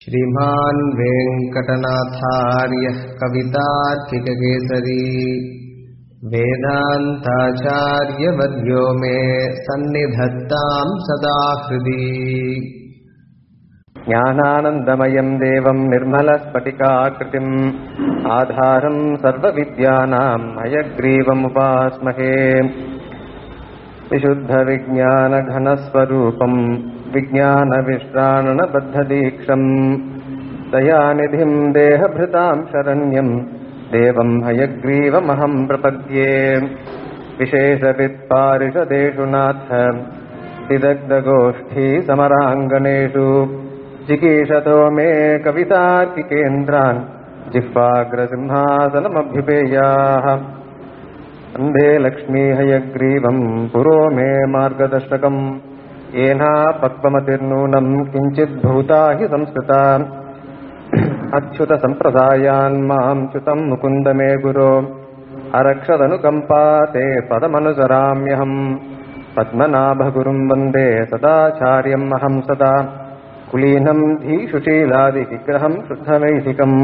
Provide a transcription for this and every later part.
श्रीमान् वेङ्कटनाथार्यः कवितार्किककेसरी वेदान्ताचार्यवर्यो मे सन्निधत्ताम् सदा हृदि ज्ञानानन्दमयम् देवम् निर्मलस्फटिकाकृतिम् आधारम् सर्वविद्यानाम् हयग्रीवमुपास्महे विशुद्धविज्ञानघनस्वरूपम् विज्ञानविश्राणनबद्धदीक्षम् दयानिधिम् देहभृताम् शरण्यम् देवम् हयग्रीवमहम् प्रपद्ये विशेषवित्पारिषदेषु नाथ विदग्धगोष्ठी समराङ्गणेषु जिगीषतो मे कवितार्किकेन्द्रान् जिह्वाग्रसिंहासनमभ्युपेयाः वन्दे लक्ष्मीहयग्रीवम् पुरो मे मार्गदर्शकम् येनापक्वमतिर्नूनम् किञ्चिद्भूता हि संस्कृता अच्युतसम्प्रदायान् माम् च्युतम् मुकुन्द मे गुरो अरक्षदनुकम्पा ते पदमनुसराम्यहम् पद्मनाभगुरुम् वन्दे सदाचार्यम् अहम् सदा कुलीनम् धीशुशीलादिविग्रहम् शुद्धवैदिकम्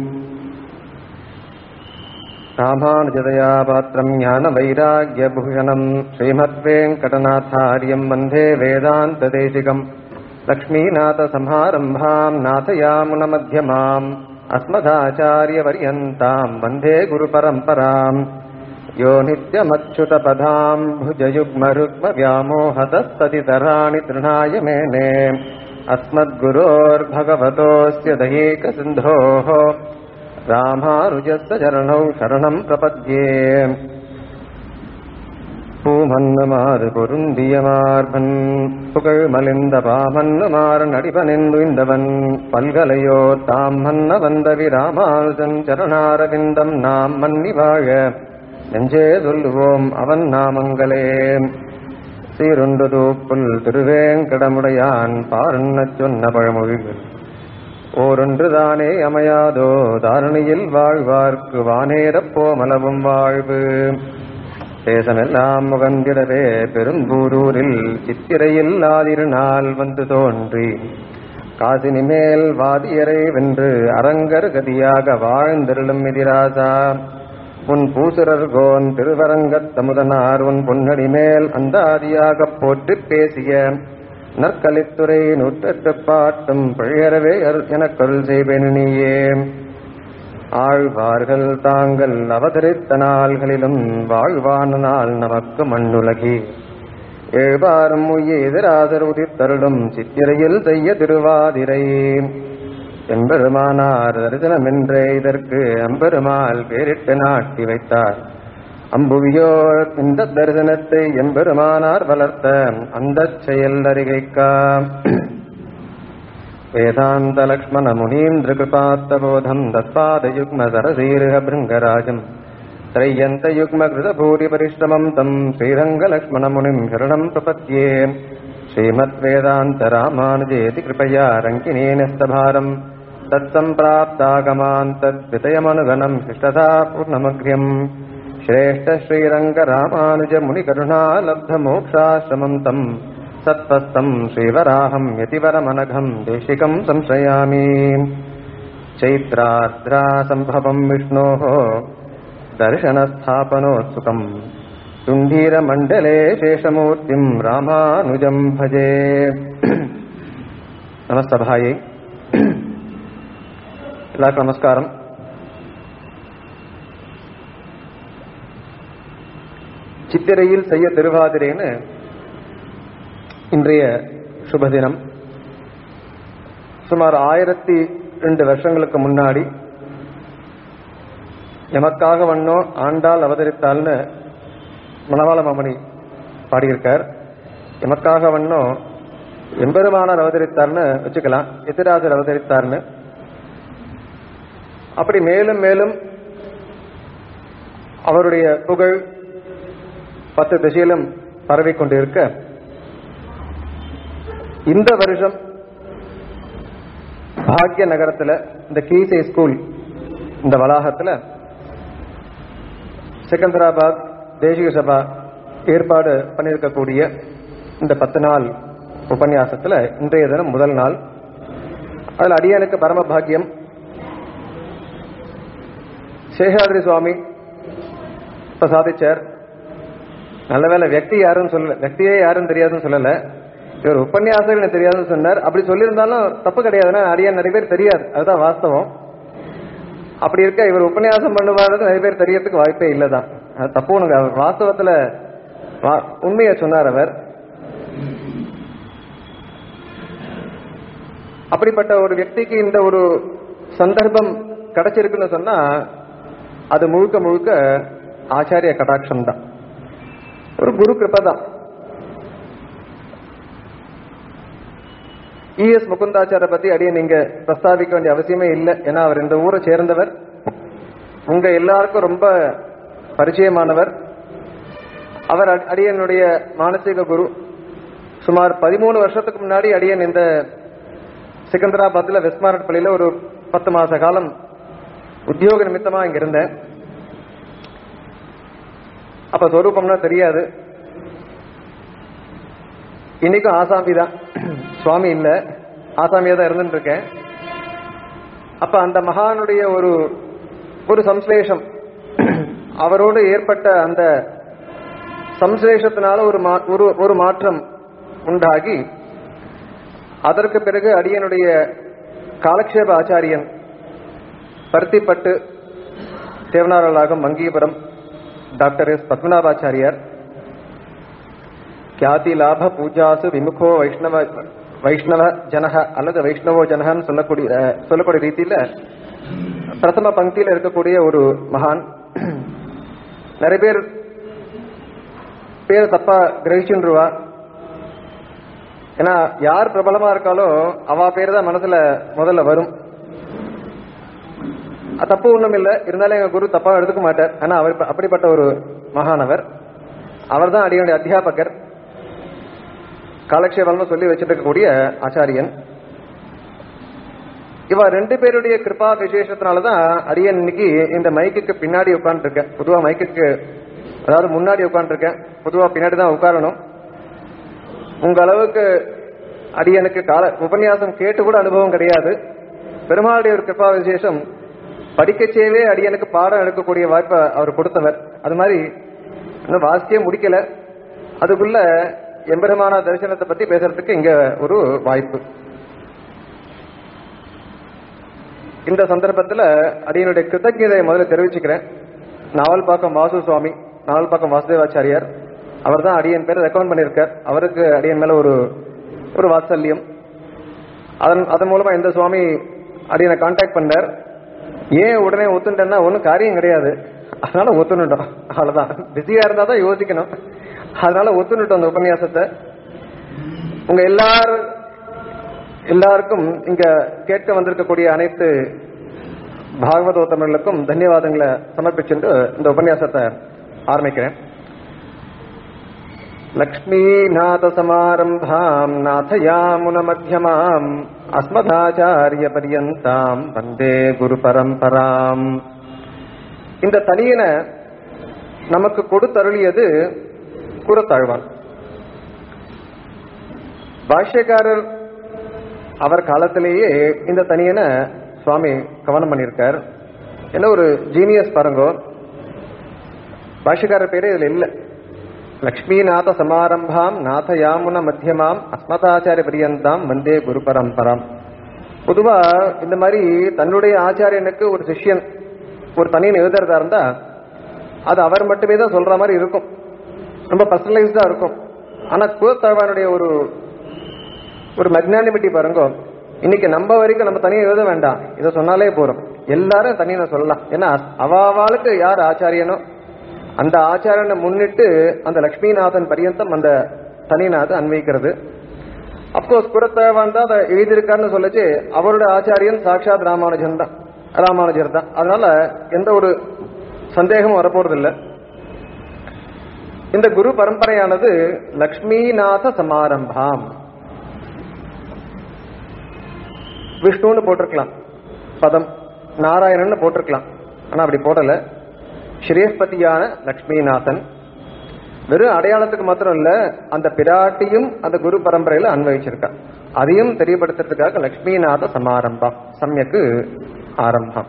रामानुजदया पात्रम् ज्ञानवैराग्यभूषणम् श्रीमद्वेङ्कटनाथार्यम् वन्दे वेदान्तदेशिकम् लक्ष्मीनाथसंहारम्भाम् नाथयामुनमध्यमाम् अस्मदाचार्यपर्यन्ताम् वन्दे गुरुपरम्पराम् यो नित्यमच्युतपदाम् भुजयुग्मरुग्मव्यामोहतस्ततितराणि तृणाय मेने अस्मद्गुरोर्भगवतोऽस्य दयेकसिन्धोः रामानुजस्य चरणौ शरणम् प्रपद्ये பூமன்னமாறு பொருந்தியமார்பன் புகழ் மலிந்த பாமன்னமாறு நடிபனிந்துய்ந்தவன் பல்கலையோ தாம் மன்ன வந்தவி ராமானுஜன் சரணாரவிந்தம் நாம் மன்னி வாழ நெஞ்சே சொல்லுவோம் அவன் நாமங்களே சீருண்டு தூப்புல் திருவேங்கடமுடையான் பாருண்ணச் சொன்ன பழமொழிகள் ஓரொன்று தானே அமையாதோ தாரணியில் வாழ்வார்க்கு வானேரப்போ மலவும் வாழ்வு தேசமெல்லாம் முகந்திடவே பெரும்பூரூரில் சித்திரையில் ஆதிருநாள் வந்து தோன்றி காசினி மேல் வாதியரை வென்று அரங்கர் கதியாக வாழ்ந்திருளும் எதிராசா உன் பூசுரர் கோன் திருவரங்கத் தமுதனார் உன் பொன்னடி மேல் அந்தாதியாகப் போற்றுப் பேசிய நற்கலித்துறை நூற்றெட்டு பாட்டும் பிழையறவே எனக்கொருள் செய்வேன் நீயே ஆழ்வார்கள் தாங்கள் அவதரித்த நாள்களிலும் வாழ்வான நாள் நமக்கு மண்ணுலகி ஏழ்வாரும் எதிராதர் உதித்தருளும் சித்திரையில் செய்ய திருவாதிரை எம்பெருமானார் தரிசனமென்றே இதற்கு அம்பெருமாள் பேரிட்டு நாட்டி வைத்தார் அம்புவியோர் இந்த தரிசனத்தை எம்பெருமானார் வளர்த்த அந்த செயல் அறிகைக்கா वेदान्तलक्ष्मण मुनीन्द्रकृपात्तबोधम् तत्पादयुग्मसरसीर्ह भृङ्गराजम् त्रय्यन्तयुग्मकृतभूरिपरिश्रमम् तम् श्रीरङ्गलक्ष्मणमुनिम् शरणम् प्रपद्ये श्रीमद्वेदान्तरामानुजेति कृपया रङ्किनेनस्तभारम् तत्सम्प्राप्तागमान् तद्वितयमनुगणम् शिष्टता पूर्णमग्र्यम् श्रेष्ठ श्रीरङ्गरामानुजमुनिकरुणालब्धमोक्षाश्रमम् तम् सत्त्वस्तम् श्रीवराहम् यतिवरमनघम् देशिकम् संशयामि चैत्रार्द्रासम्भवम् विष्णोः दर्शनस्थापनोत्सुकम् तुण्डीरमण्डले शेषमूर्तिम् रामानुजम् भजे நமஸ்தபாயை எல்லாருக்கும் நமஸ்காரம் சித்திரையில் செய்ய திருவாதிரைன்னு இன்றைய சுபதினம் சுமார் ஆயிரத்தி ரெண்டு வருஷங்களுக்கு முன்னாடி எமக்காக வண்ணோ ஆண்டாள் அவதரித்தாள்னு மணவாள மாமணி பாடியிருக்கார் எமக்காக வண்ணோ எம்பெருமானார் அவதரித்தார்னு வச்சுக்கலாம் எத்திராஜர் அவதரித்தார்னு அப்படி மேலும் மேலும் அவருடைய புகழ் பத்து திசையிலும் பரவிக்கொண்டிருக்க இந்த வருஷம் பாக்ய நகரத்தில் இந்த கீசே ஸ்கூல் இந்த வளாகத்தில் செகந்தராபாத் தேசிய சபா ஏற்பாடு பண்ணியிருக்கக்கூடிய இந்த பத்து நாள் உபன்யாசத்துல இன்றைய தினம் முதல் நாள் அதில் அடியானுக்கு பரம பாக்கியம் சேஷாதிரி சுவாமி இப்ப சாதிச்சார் நல்ல வேலை வியக்தி யாருன்னு சொல்லல வியக்தியே யாருன்னு தெரியாதுன்னு சொல்லல இவர் உபன்யாசம் எனக்கு தெரியாதுன்னு சொன்னார் அப்படி சொல்லியிருந்தாலும் தப்பு கிடையாதுன்னா அடியான் நிறைய பேர் தெரியாது அதுதான் வாஸ்தவம் அப்படி இருக்க இவர் உபன்யாசம் பண்ணுவாரு நிறைய பேர் தெரியறதுக்கு வாய்ப்பே இல்லதான் அது தப்பு உனக்கு அவர் வாஸ்தவத்துல வா- உண்மையை சொன்னார் அவர் அப்படிப்பட்ட ஒரு வியக்திக்கு இந்த ஒரு சந்தர்ப்பம் கிடைச்சிருக்குன்னு சொன்னா அது முழுக்க முழுக்க ஆச்சாரிய கடாட்சம் தான் ஒரு குரு கிருபை தான் இஎஸ் முகுந்தாச்சார பத்தி அடியே நீங்க பிரஸ்தாபிக்க வேண்டிய அவசியமே இல்லை ஏன்னா அவர் இந்த ஊரை சேர்ந்தவர் உங்க எல்லாருக்கும் ரொம்ப பரிச்சயமானவர் அவர் அடி- அடியனுடைய மானசீக குரு சுமார் பதிமூணு வருஷத்துக்கு முன்னாடி அடியன் இந்த சிக்கந்தராபாத்ல வெஸ்ட்மாரட் பள்ளியில ஒரு பத்து மாச காலம் உத்தியோக நிமித்தமா இங்க இருந்தேன் அப்ப சொரூபம்னா தெரியாது இன்னைக்கும் ஆசாமி தான் சுவாமி இல்ல ஆசாமியா தான் இருந்துட்டு இருக்கேன் அப்ப அந்த மகானுடைய ஒரு ஒரு சம்ஸ்லேஷம் அவரோடு ஏற்பட்ட அந்த சம்ஸ்லேஷத்தினால ஒரு மா- ஒரு ஒரு மாற்றம் உண்டாகி அதற்கு பிறகு அடியனுடைய காலக்ஷேப ஆச்சாரியன் பருத்திப்பட்டு தேவனாரலாகம் மங்கீபுரம் டாக்டர் எஸ் பத்மநாபாச்சாரியார் கியாதி லாப பூஜாசு விமுகோ வைஷ்ணவ வைஷ்ணவ ஜனக அல்லது வைஷ்ணவோ ஜனகன்னு சொல்லக்கூடிய அஹ், சொல்லக்கூடிய ரீதியில பிரதம பங்கியில இருக்கக்கூடிய ஒரு மகான் நிறைய பேர் பேர் தப்பா கிரகிச்சுருவா ஏன்னா யார் பிரபலமா இருக்காலோ அவ பேர் தான் மனசுல முதல்ல வரும் அது தப்பு ஒண்ணும் இல்ல இருந்தாலும் எங்க குரு தப்பா எடுத்துக்க மாட்டார் ஆனா அவர் இப்ப- அப்படிப்பட்ட ஒரு மகானவர் அவர் தான் அடியனுடைய அத்தியாபகர் காலக்ஷேபம்னு சொல்லி வச்சிட்டு இருக்கக்கூடிய ஆச்சாரியன் இவ ரெண்டு பேருடைய கிருபா விசேஷத்தினாலதான் அடியன் இன்னைக்கு இந்த மைக்குக்கு பின்னாடி உட்கார்ந்துருக்கேன் பொதுவா மைக்குக்கு அதாவது முன்னாடி உட்கார்ந்துருக்கேன் பொதுவா பின்னாடி தான் உட்காரணும் உங்க அளவுக்கு அடியனுக்கு கால உபன்யாசம் கேட்டு கூட அனுபவம் கிடையாது பெருமாளுடைய ஒரு கிருபா விசேஷம் படிக்கச்சேவே அடியனுக்கு பாடம் எடுக்கக்கூடிய வாய்ப்பை அவர் கொடுத்தவர் அது மாதிரி இன்னும் வாசிச்சே முடிக்கல அதுக்குள்ள எம்பெருமான தரிசனத்தை பத்தி பேசுறதுக்கு இங்க ஒரு வாய்ப்பு இந்த சந்தர்ப்பத்துல அடியனுடைய கிருத்தஜதையை முதல்ல தெரிவிச்சுக்கிறேன் நாவல்பாக்கம் வாசு சுவாமி நாவல்பாக்கம் வாசுதேவாச்சாரியார் அவர் தான் அடியன் பேர் ரெக்கமெண்ட் பண்ணியிருக்கார் அவருக்கு அடியன் மேல ஒரு ஒரு வாத்சல்யம் அதன் அதன் மூலமா இந்த சுவாமி அடியனை கான்டாக்ட் பண்ணார் ஏன் உடனே ஒத்துட்டேன்னா ஒன்றும் காரியம் கிடையாது அதனால ஒத்துணுட்டோம் அவ்வளவுதான் பிஸியா இருந்தா தான் யோசிக்கணும் அதனால ஒத்துணுட்டோம் அந்த உபன்யாசத்தை உங்க எல்லாரும் எல்லாருக்கும் இங்க கேட்க வந்திருக்கக்கூடிய அனைத்து பாகவதோத்தமர்களுக்கும் தன்யவாதங்களை சமர்ப்பிச்சுட்டு இந்த உபன்யாசத்தை ஆரம்பிக்கிறேன் லக்ஷ்மீநாத சமாரம்பாம் நாதயாமுன மத்தியமாம் அஸ்மதாச்சாரிய பரியந்தாம் வந்தே குரு பரம்பராம் இந்த தனியனை நமக்கு கொடுத்தருளியது கூறத்தாழ்வான் பாஷ்யக்காரர் அவர் காலத்திலேயே இந்த தனியனை சுவாமி கவனம் பண்ணியிருக்கார் என்ன ஒரு ஜீனியஸ் பாருங்கோ பாஷ்யக்காரர் பேரே இதுல இல்ல லக்ஷ்மிநாத சமாரம்பாம் நாத யாமுன மத்தியமாம் அஸ்மதாச்சாரிய பரியந்தாம் வந்தே குரு பரம்பராம் பொதுவா இந்த மாதிரி தன்னுடைய ஆச்சாரியனுக்கு ஒரு சிஷ்யன் ஒரு தனியன் எழுதுறதா இருந்தா அது அவர் மட்டுமே தான் சொல்ற மாதிரி இருக்கும் ரொம்ப பர்சனலைஸ்டா இருக்கும் ஆனா குலத்தழ்வானுடைய ஒரு ஒரு மெக்னானிமிட்டி பாருங்க இன்னைக்கு நம்ம வரைக்கும் நம்ம தனியா எழுத வேண்டாம் இதை சொன்னாலே போறோம் எல்லாரும் தனியா சொல்லலாம் ஏன்னா அவாவாளுக்கு யார் ஆச்சாரியனோ அந்த ஆச்சாரியனை முன்னிட்டு அந்த லக்ஷ்மிநாதன் பரியந்தம் அந்த தனிநாதன் அன்வைக்கிறது அப்கோர்ஸ் குரத்தேவான் தான் அதை எழுதியிருக்காருன்னு சொல்லச்சு அவரோட ஆச்சாரியன் சாட்சாத் ராமானுஜன் தான் ராமானுஜர் தான் அதனால எந்த ஒரு சந்தேகமும் வரப்போறது இல்லை இந்த குரு பரம்பரையானது லக்ஷ்மிநாத சமாரம்பாம் விஷ்ணுன்னு போட்டிருக்கலாம் பதம் நாராயணன் போட்டிருக்கலாம் ஆனா அப்படி போடல ஸ்ரீஸ்பதியான லக்ஷ்மிநாதன் வெறும் அடையாளத்துக்கு மாத்திரம் இல்ல அந்த பிராட்டியும் அந்த குரு பரம்பரையில அன்வயிச்சிருக்கா அதையும் தெரியப்படுத்துறதுக்காக லக்ஷ்மிநாத சமாரம்பம் சமயக்கு ஆரம்பம்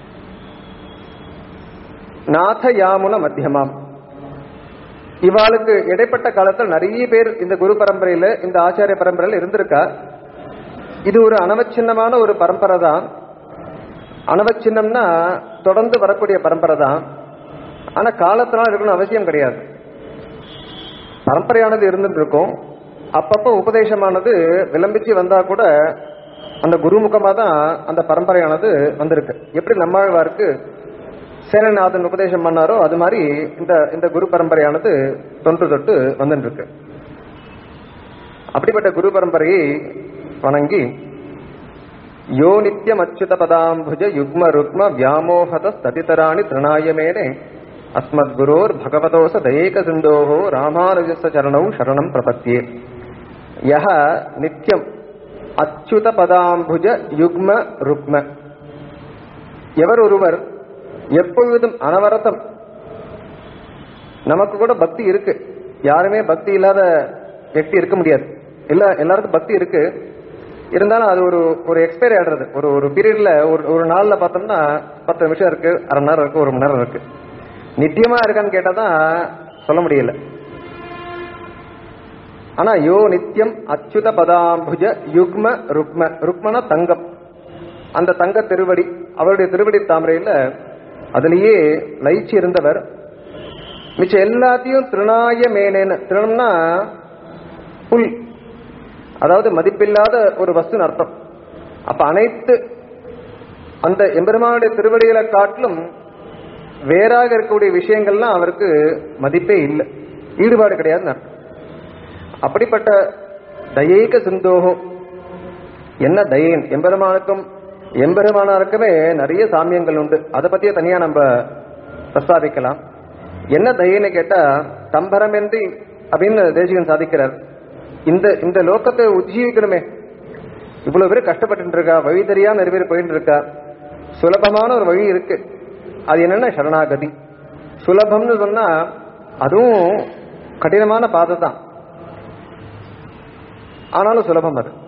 நாத யாமுன மத்தியமாம் இவாளுக்கு இடைப்பட்ட காலத்தில் நிறைய பேர் இந்த குரு பரம்பரையில இந்த ஆச்சாரிய பரம்பரையில இருந்திருக்கா இது ஒரு அனவச்சின்னமான ஒரு பரம்பரை தான் அனவச்சின்னம்னா தொடர்ந்து வரக்கூடிய பரம்பரை தான் ஆனா காலத்தினால் இருக்கணும் அவசியம் கிடையாது பரம்பரையானது இருந்துட்டு இருக்கும் அப்பப்போ உபதேசமானது விளம்பிச்சு வந்தா கூட அந்த குருமுகமா தான் அந்த பரம்பரையானது வந்திருக்கு எப்படி நம்மாழ்வாருக்கு சேனநாதன் உபதேசம் பண்ணாரோ அது மாதிரி இந்த இந்த குரு பரம்பரையானது தொன்று தொட்டு வந்துட்டு இருக்கு அப்படிப்பட்ட குரு பரம்பரையை வணங்கி யோ நித்யம் அச்சுத பதாம்புஜ யுக்ம ருக்ம வியாமோகத ஸ்ததிதராணி திருணாயமேனே அஸ்மத் குரோர் பகவதோச தயேக சிந்தோஹோ ராமானுஜஸ்ய சரணௌ சரணம் பிரபத்தியே யஹ நித்யம் அச்சுத பதாம்புஜ யுக்ம ருக்ம எவர் ஒருவர் எப்பொழுதும் அனவரதம் நமக்கு கூட பக்தி இருக்கு யாருமே பக்தி இல்லாத व्यक्ति இருக்க முடியாது இல்ல எல்லாருக்கும் பக்தி இருக்கு இருந்தாலும் அது ஒரு ஒரு எக்ஸ்பைரி ஆடுறது ஒரு ஒரு பீரியட்ல ஒரு ஒரு நாள்ல பார்த்தோம்னா பத்து நிமிஷம் இருக்கு அரை மணி நேரம் இருக்கு ஒரு மணி நேரம் இருக்கு நித்தியமா இருக்கான்னு கேட்டா தான் சொல்ல முடியல ஆனா யோ நித்தியம் அச்சுத பதாம்புஜ யுக்ம ருக்ம ருக்மன தங்கம் அந்த தங்க திருவடி அவருடைய திருவடி தாமரையில அதுலயே லயிச்சு இருந்தவர் மிச்சம் எல்லாத்தையும் திருநாய மேனேன்னு திருணம்னா புல் அதாவது மதிப்பில்லாத ஒரு வஸ்துன்னு அர்த்தம் அப்ப அனைத்து அந்த எம்பெருமானுடைய திருவடிகளை காட்டிலும் வேறாக இருக்கக்கூடிய விஷயங்கள்லாம் அவருக்கு மதிப்பே இல்லை ஈடுபாடு கிடையாதுன்னு அர்த்தம் அப்படிப்பட்ட தயைக சிந்தோகம் என்ன தயன் எம்பெருமானுக்கும் எம்பெருமானாருக்குமே நிறைய சாமியங்கள் உண்டு அதை பத்தியே தனியா நம்ம பிரஸ்தாபிக்கலாம் என்ன தயன்னு கேட்டா தம்பரமென்றி அப்படின்னு தேசிகன் சாதிக்கிறார் இந்த இந்த லோகத்தை உஜ்ஜீவிக்கணுமே இவ்வளவு பேர் கஷ்டப்பட்டு இருக்கா வழி தெரியாம நிறைய பேர் போயிட்டு இருக்கா சுலபமான ஒரு வழி இருக்கு அது என்னன்னா சரணாகதி சுலபம்னு சொன்னா அதுவும் கடினமான பாதை தான் ஆனாலும் சுலபம் அது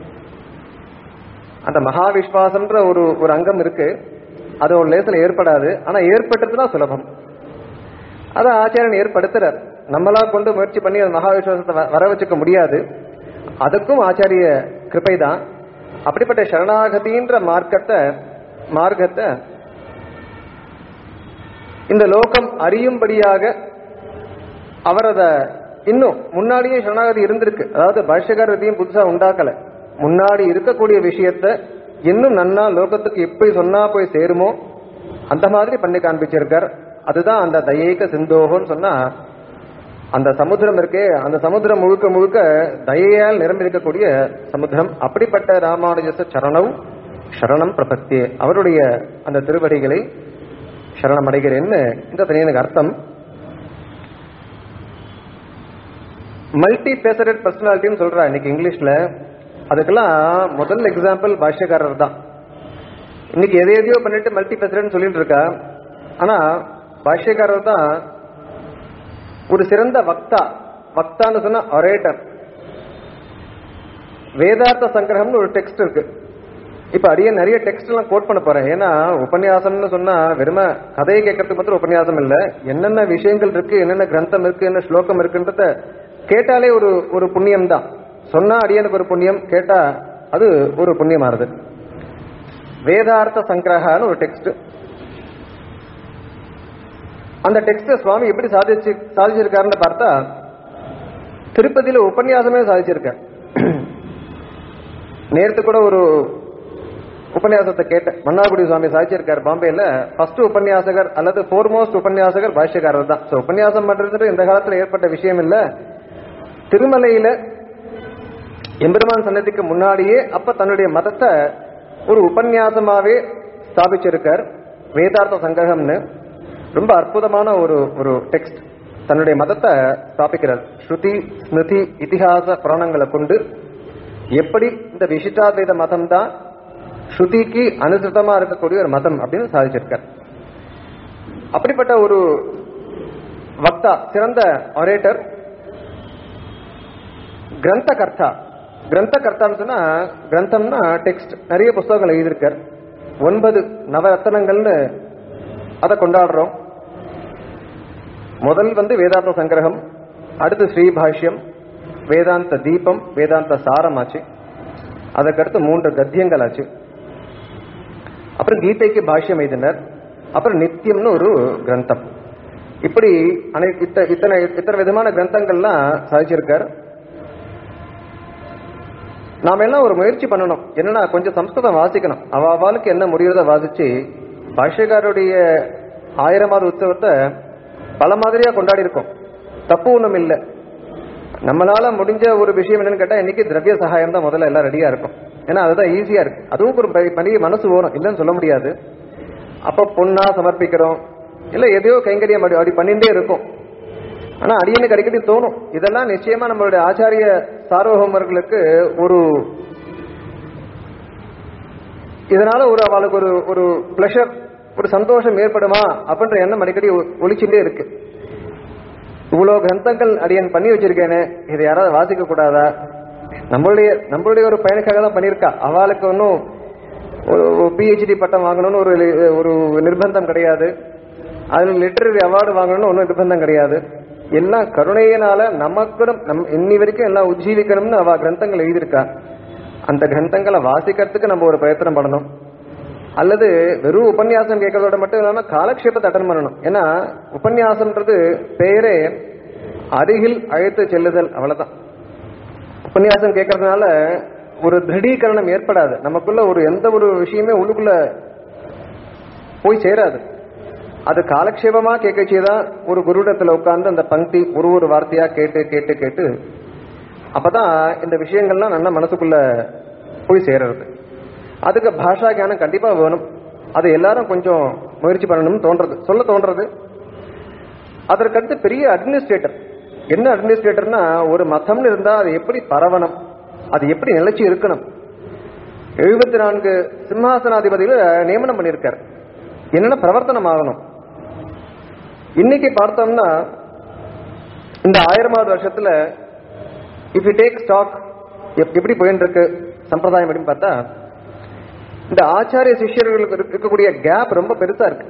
அந்த மகா விஸ்வாசம்ன்ற ஒரு ஒரு அங்கம் இருக்கு அது ஒரு லேசில் ஏற்படாது ஆனா ஏற்பட்டதுன்னா சுலபம் அதை ஆச்சாரியன் ஏற்படுத்துறார் நம்மளா கொண்டு முயற்சி பண்ணி அந்த மகா விஸ்வாசத்தை வ- வர வச்சுக்க முடியாது அதுக்கும் ஆச்சாரிய கிருபை தான் அப்படிப்பட்ட சரணாகதின்ற மார்க்கத்தை மார்க்கத்தை இந்த லோகம் அறியும்படியாக அவர் அத இன்னும் முன்னாடியே சரணாகதி இருந்திருக்கு அதாவது பாஷ்யக்காரர் எதையும் புதுசா உண்டாக்கல முன்னாடி இருக்கக்கூடிய விஷயத்த இன்னும் நன்னா லோகத்துக்கு எப்படி சொன்னா போய் சேருமோ அந்த மாதிரி பண்ணி காண்பிச்சிருக்கார் அதுதான் அந்த தயேக சிந்தோகம்னு சொன்னா அந்த சமுத்திரம் இருக்கே அந்த சமுத்திரம் முழுக்க முழுக்க தயையால் நிரம்பியிருக்கக்கூடிய சமுத்திரம் அப்படிப்பட்ட ராமானுஜச சரணம் சரணம் பிரபத்தியே அவருடைய அந்த திருவடிகளை சரணம் அடைகிறேன்னு இந்த தனியனுக்கு அர்த்தம் மல்டி பேசரட் பர்சனாலிட்டின்னு சொல்றா இன்னைக்கு இங்கிலீஷ்ல அதுக்கெல்லாம் முதல் எக்ஸாம்பிள் பாஷ்யக்காரர் தான் இன்னைக்கு எதை எதையோ பண்ணிட்டு மல்டி பேசரட்னு சொல்லிட்டு இருக்கா ஆனா பாஷ்யக்காரர் தான் ஒரு சிறந்த வக்தா வக்தான்னு சொன்னா ஒரேட்டர் வேதார்த்த சங்கிரகம்னு ஒரு டெக்ஸ்ட் இருக்கு இப்ப அடியே நிறைய டெக்ஸ்ட் எல்லாம் கோட் பண்ண போறேன் ஏன்னா உபன்யாசம்னு சொன்னா வெறும கதையை கேட்கறதுக்கு மாத்திரம் உபன்யாசம் இல்ல என்னென்ன விஷயங்கள் இருக்கு என்னென்ன கிரந்தம் இருக்கு என்ன ஸ்லோகம் இருக்குன்றத கேட்டாலே ஒரு ஒரு புண்ணியம் தான் சொன்னா அடியனுக்கு ஒரு புண்ணியம் கேட்டா அது ஒரு புண்ணியமாறுது வேதார்த்த சங்கிரகான்னு ஒரு டெக்ஸ்ட் அந்த டெக்ஸ்ட சுவாமி எப்படி சாதிச்சு சாதிச்சிருக்காருன்னு பார்த்தா திருப்பதியில உபன்யாசமே சாதிச்சிருக்கார் நேரத்து கூட ஒரு உபன்யாசத்தை கேட்டேன் மன்னார்குடி சுவாமி சாதிச்சிருக்கார் பாம்பேல ஃபர்ஸ்ட் உபன்யாசகர் அல்லது ஃபோர்மோஸ்ட் உபன்யாசகர் பாஷ்யக்காரர் தான் ஸோ உபன்யாசம் பண்றது இந்த காலத்துல ஏற்பட்ட விஷயம் இல்ல திருமலையில எம்பெருமான் சன்னதிக்கு முன்னாடியே அப்ப தன்னுடைய மதத்தை ஒரு உபன்யாசமாவே ஸ்தாபிச்சிருக்கார் வேதார்த்த சங்ககம்னு ரொம்ப அற்புதமான ஒரு ஒரு டெக்ஸ்ட் தன்னுடைய மதத்தை ஸ்தாபிக்கிறார் ஸ்ருதி ஸ்மிருதி இதிகாச புராணங்களை கொண்டு எப்படி இந்த விசிஷ்டாத்வைத மதம் தான் ஸ்ருதிக்கு அனுசிருத்தமா இருக்கக்கூடிய ஒரு மதம் அப்படின்னு சாதிச்சிருக்கார் அப்படிப்பட்ட ஒரு வக்தா சிறந்த ஒரேட்டர் கிரந்த கர்த்தா கிரந்த கர்த்தான்னு சொன்னா கிரந்தம்னா டெக்ஸ்ட் நிறைய புஸ்தகங்கள் எழுதியிருக்கார் ஒன்பது நவரத்தனங்கள்னு அதை கொண்டாடுறோம் முதல் வந்து வேதாந்த சங்கிரகம் அடுத்து ஸ்ரீபாஷ்யம் வேதாந்த தீபம் வேதாந்த சாரம் ஆச்சு அதுக்கடுத்து மூன்று கத்தியங்கள் ஆச்சு அப்புறம் கீதைக்கு பாஷ்யம் எழுதினர் அப்புறம் நித்தியம்னு ஒரு கிரந்தம் இப்படி அனை இத்த- இத்தனை இத்தனை விதமான கிரந்தங்கள்லாம் சாதிச்சிருக்கார் நாம எல்லாம் ஒரு முயற்சி பண்ணணும் என்னன்னா கொஞ்சம் சம்ஸ்கிருதம் வாசிக்கணும் அவ அவளுக்கு என்ன முடியுறத வாசிச்சு பாஷ்யக்காரருடைய ஆயிரமாவது உற்சவத்தை பல மாதிரியா கொண்டாடி இருக்கோம் தப்பு ஒண்ணும் இல்லை நம்மளால முடிஞ்ச ஒரு விஷயம் என்னன்னு கேட்டா இன்னைக்கு திரவிய சகாயம் தான் முதல்ல எல்லாம் ரெடியா இருக்கும் ஏன்னா அதுதான் ஈஸியா இருக்கு அதுவும் ஒரு பெரிய- பெரிய மனசு வரும் இல்லைன்னு சொல்ல முடியாது அப்ப பொண்ணா சமர்ப்பிக்கிறோம் இல்ல எதையோ கைங்கரியம் அப்படி அப்படி பண்ணிட்டே இருக்கும் ஆனா அடியனுக்கு அடிக்கடி தோணும் இதெல்லாம் நிச்சயமா நம்மளுடைய ஆச்சாரிய சார்வகோமர்களுக்கு ஒரு இதனால ஒரு அவளுக்கு ஒரு ஒரு பிளஷர் ஒரு சந்தோஷம் ஏற்படுமா அப்படின்ற எண்ணம் அடிக்கடி ஒ- ஒலிச்சுட்டே இருக்கு இவ்வளவு கிரந்தங்கள் அடியன் பண்ணி வச்சிருக்கேனே இதை யாராவது வாசிக்க கூடாதா நம்மளுடைய நம்மளுடைய ஒரு பயனுக்காக தான் பண்ணியிருக்கா அவளுக்கு ஒன்றும் ஒரு பிஹெச்டி பட்டம் வாங்கணும்னு ஒரு லி- ஒரு நிர்பந்தம் கிடையாது அதுல லிட்டரரி அவார்டு வாங்கணும்னு ஒன்றும் நிர்பந்தம் கிடையாது எல்லாம் கருணையினால நமக்கு நம் இன்னி வரைக்கும் எல்லாம் உஜ்ஜீவிக்கணும்னு அவ கிரந்தங்கள் எழுதியிருக்கா அந்த கிரந்தங்களை வாசிக்கிறதுக்கு நம்ம ஒரு பிரயத்தனம் பண்ணணும் அல்லது வெறும் உபன்யாசம் கேட்கறதோட மட்டும் இல்லாம காலக்ஷேபத்தை அட்டன் பண்ணணும் ஏன்னா உபன்யாசம்ன்றது பெயரே அருகில் அழைத்து செல்லுதல் அவ்வளவுதான் உபன்யாசம் கேட்கறதுனால ஒரு திருடீகரணம் ஏற்படாது நமக்குள்ள ஒரு எந்த ஒரு விஷயமே உள்ளுக்குள்ள போய் சேராது அது காலக்ஷேபமா கேட்கச்சேதான் ஒரு குருடத்துல உட்கார்ந்து அந்த பங்கி ஒரு ஒரு வார்த்தையா கேட்டு கேட்டு கேட்டு அப்பதான் இந்த விஷயங்கள்லாம் நல்ல மனசுக்குள்ள போய் சேருறது அதுக்கு பாஷா ஞானம் கண்டிப்பா வேணும் அது எல்லாரும் கொஞ்சம் முயற்சி பண்ணணும்னு தோன்றது சொல்ல தோன்றது அதற்கடுத்து பெரிய அட்மினிஸ்ட்ரேட்டர் என்ன அட்மினிஸ்ட்ரேட்டர்னா ஒரு மதம்னு இருந்தா அது எப்படி பரவணும் அது எப்படி நிலைச்சு இருக்கணும் எழுபத்தி நான்கு சிம்ஹாசனாதிபதிகளை நியமனம் பண்ணியிருக்கார் என்னென்ன பிரவர்த்தனம் ஆகணும் இன்னைக்கு பார்த்தோம்னா இந்த ஆயிரமாவது வருஷத்துல இஃப் யூ டேக் ஸ்டாக் எப்படி போயின்னு இருக்கு சம்பிரதாயம் அப்படின்னு பார்த்தா இந்த ஆச்சாரிய சிஷ்யர்களுக்கு இருக்க- இருக்கக்கூடிய கேப் ரொம்ப பெருசா இருக்கு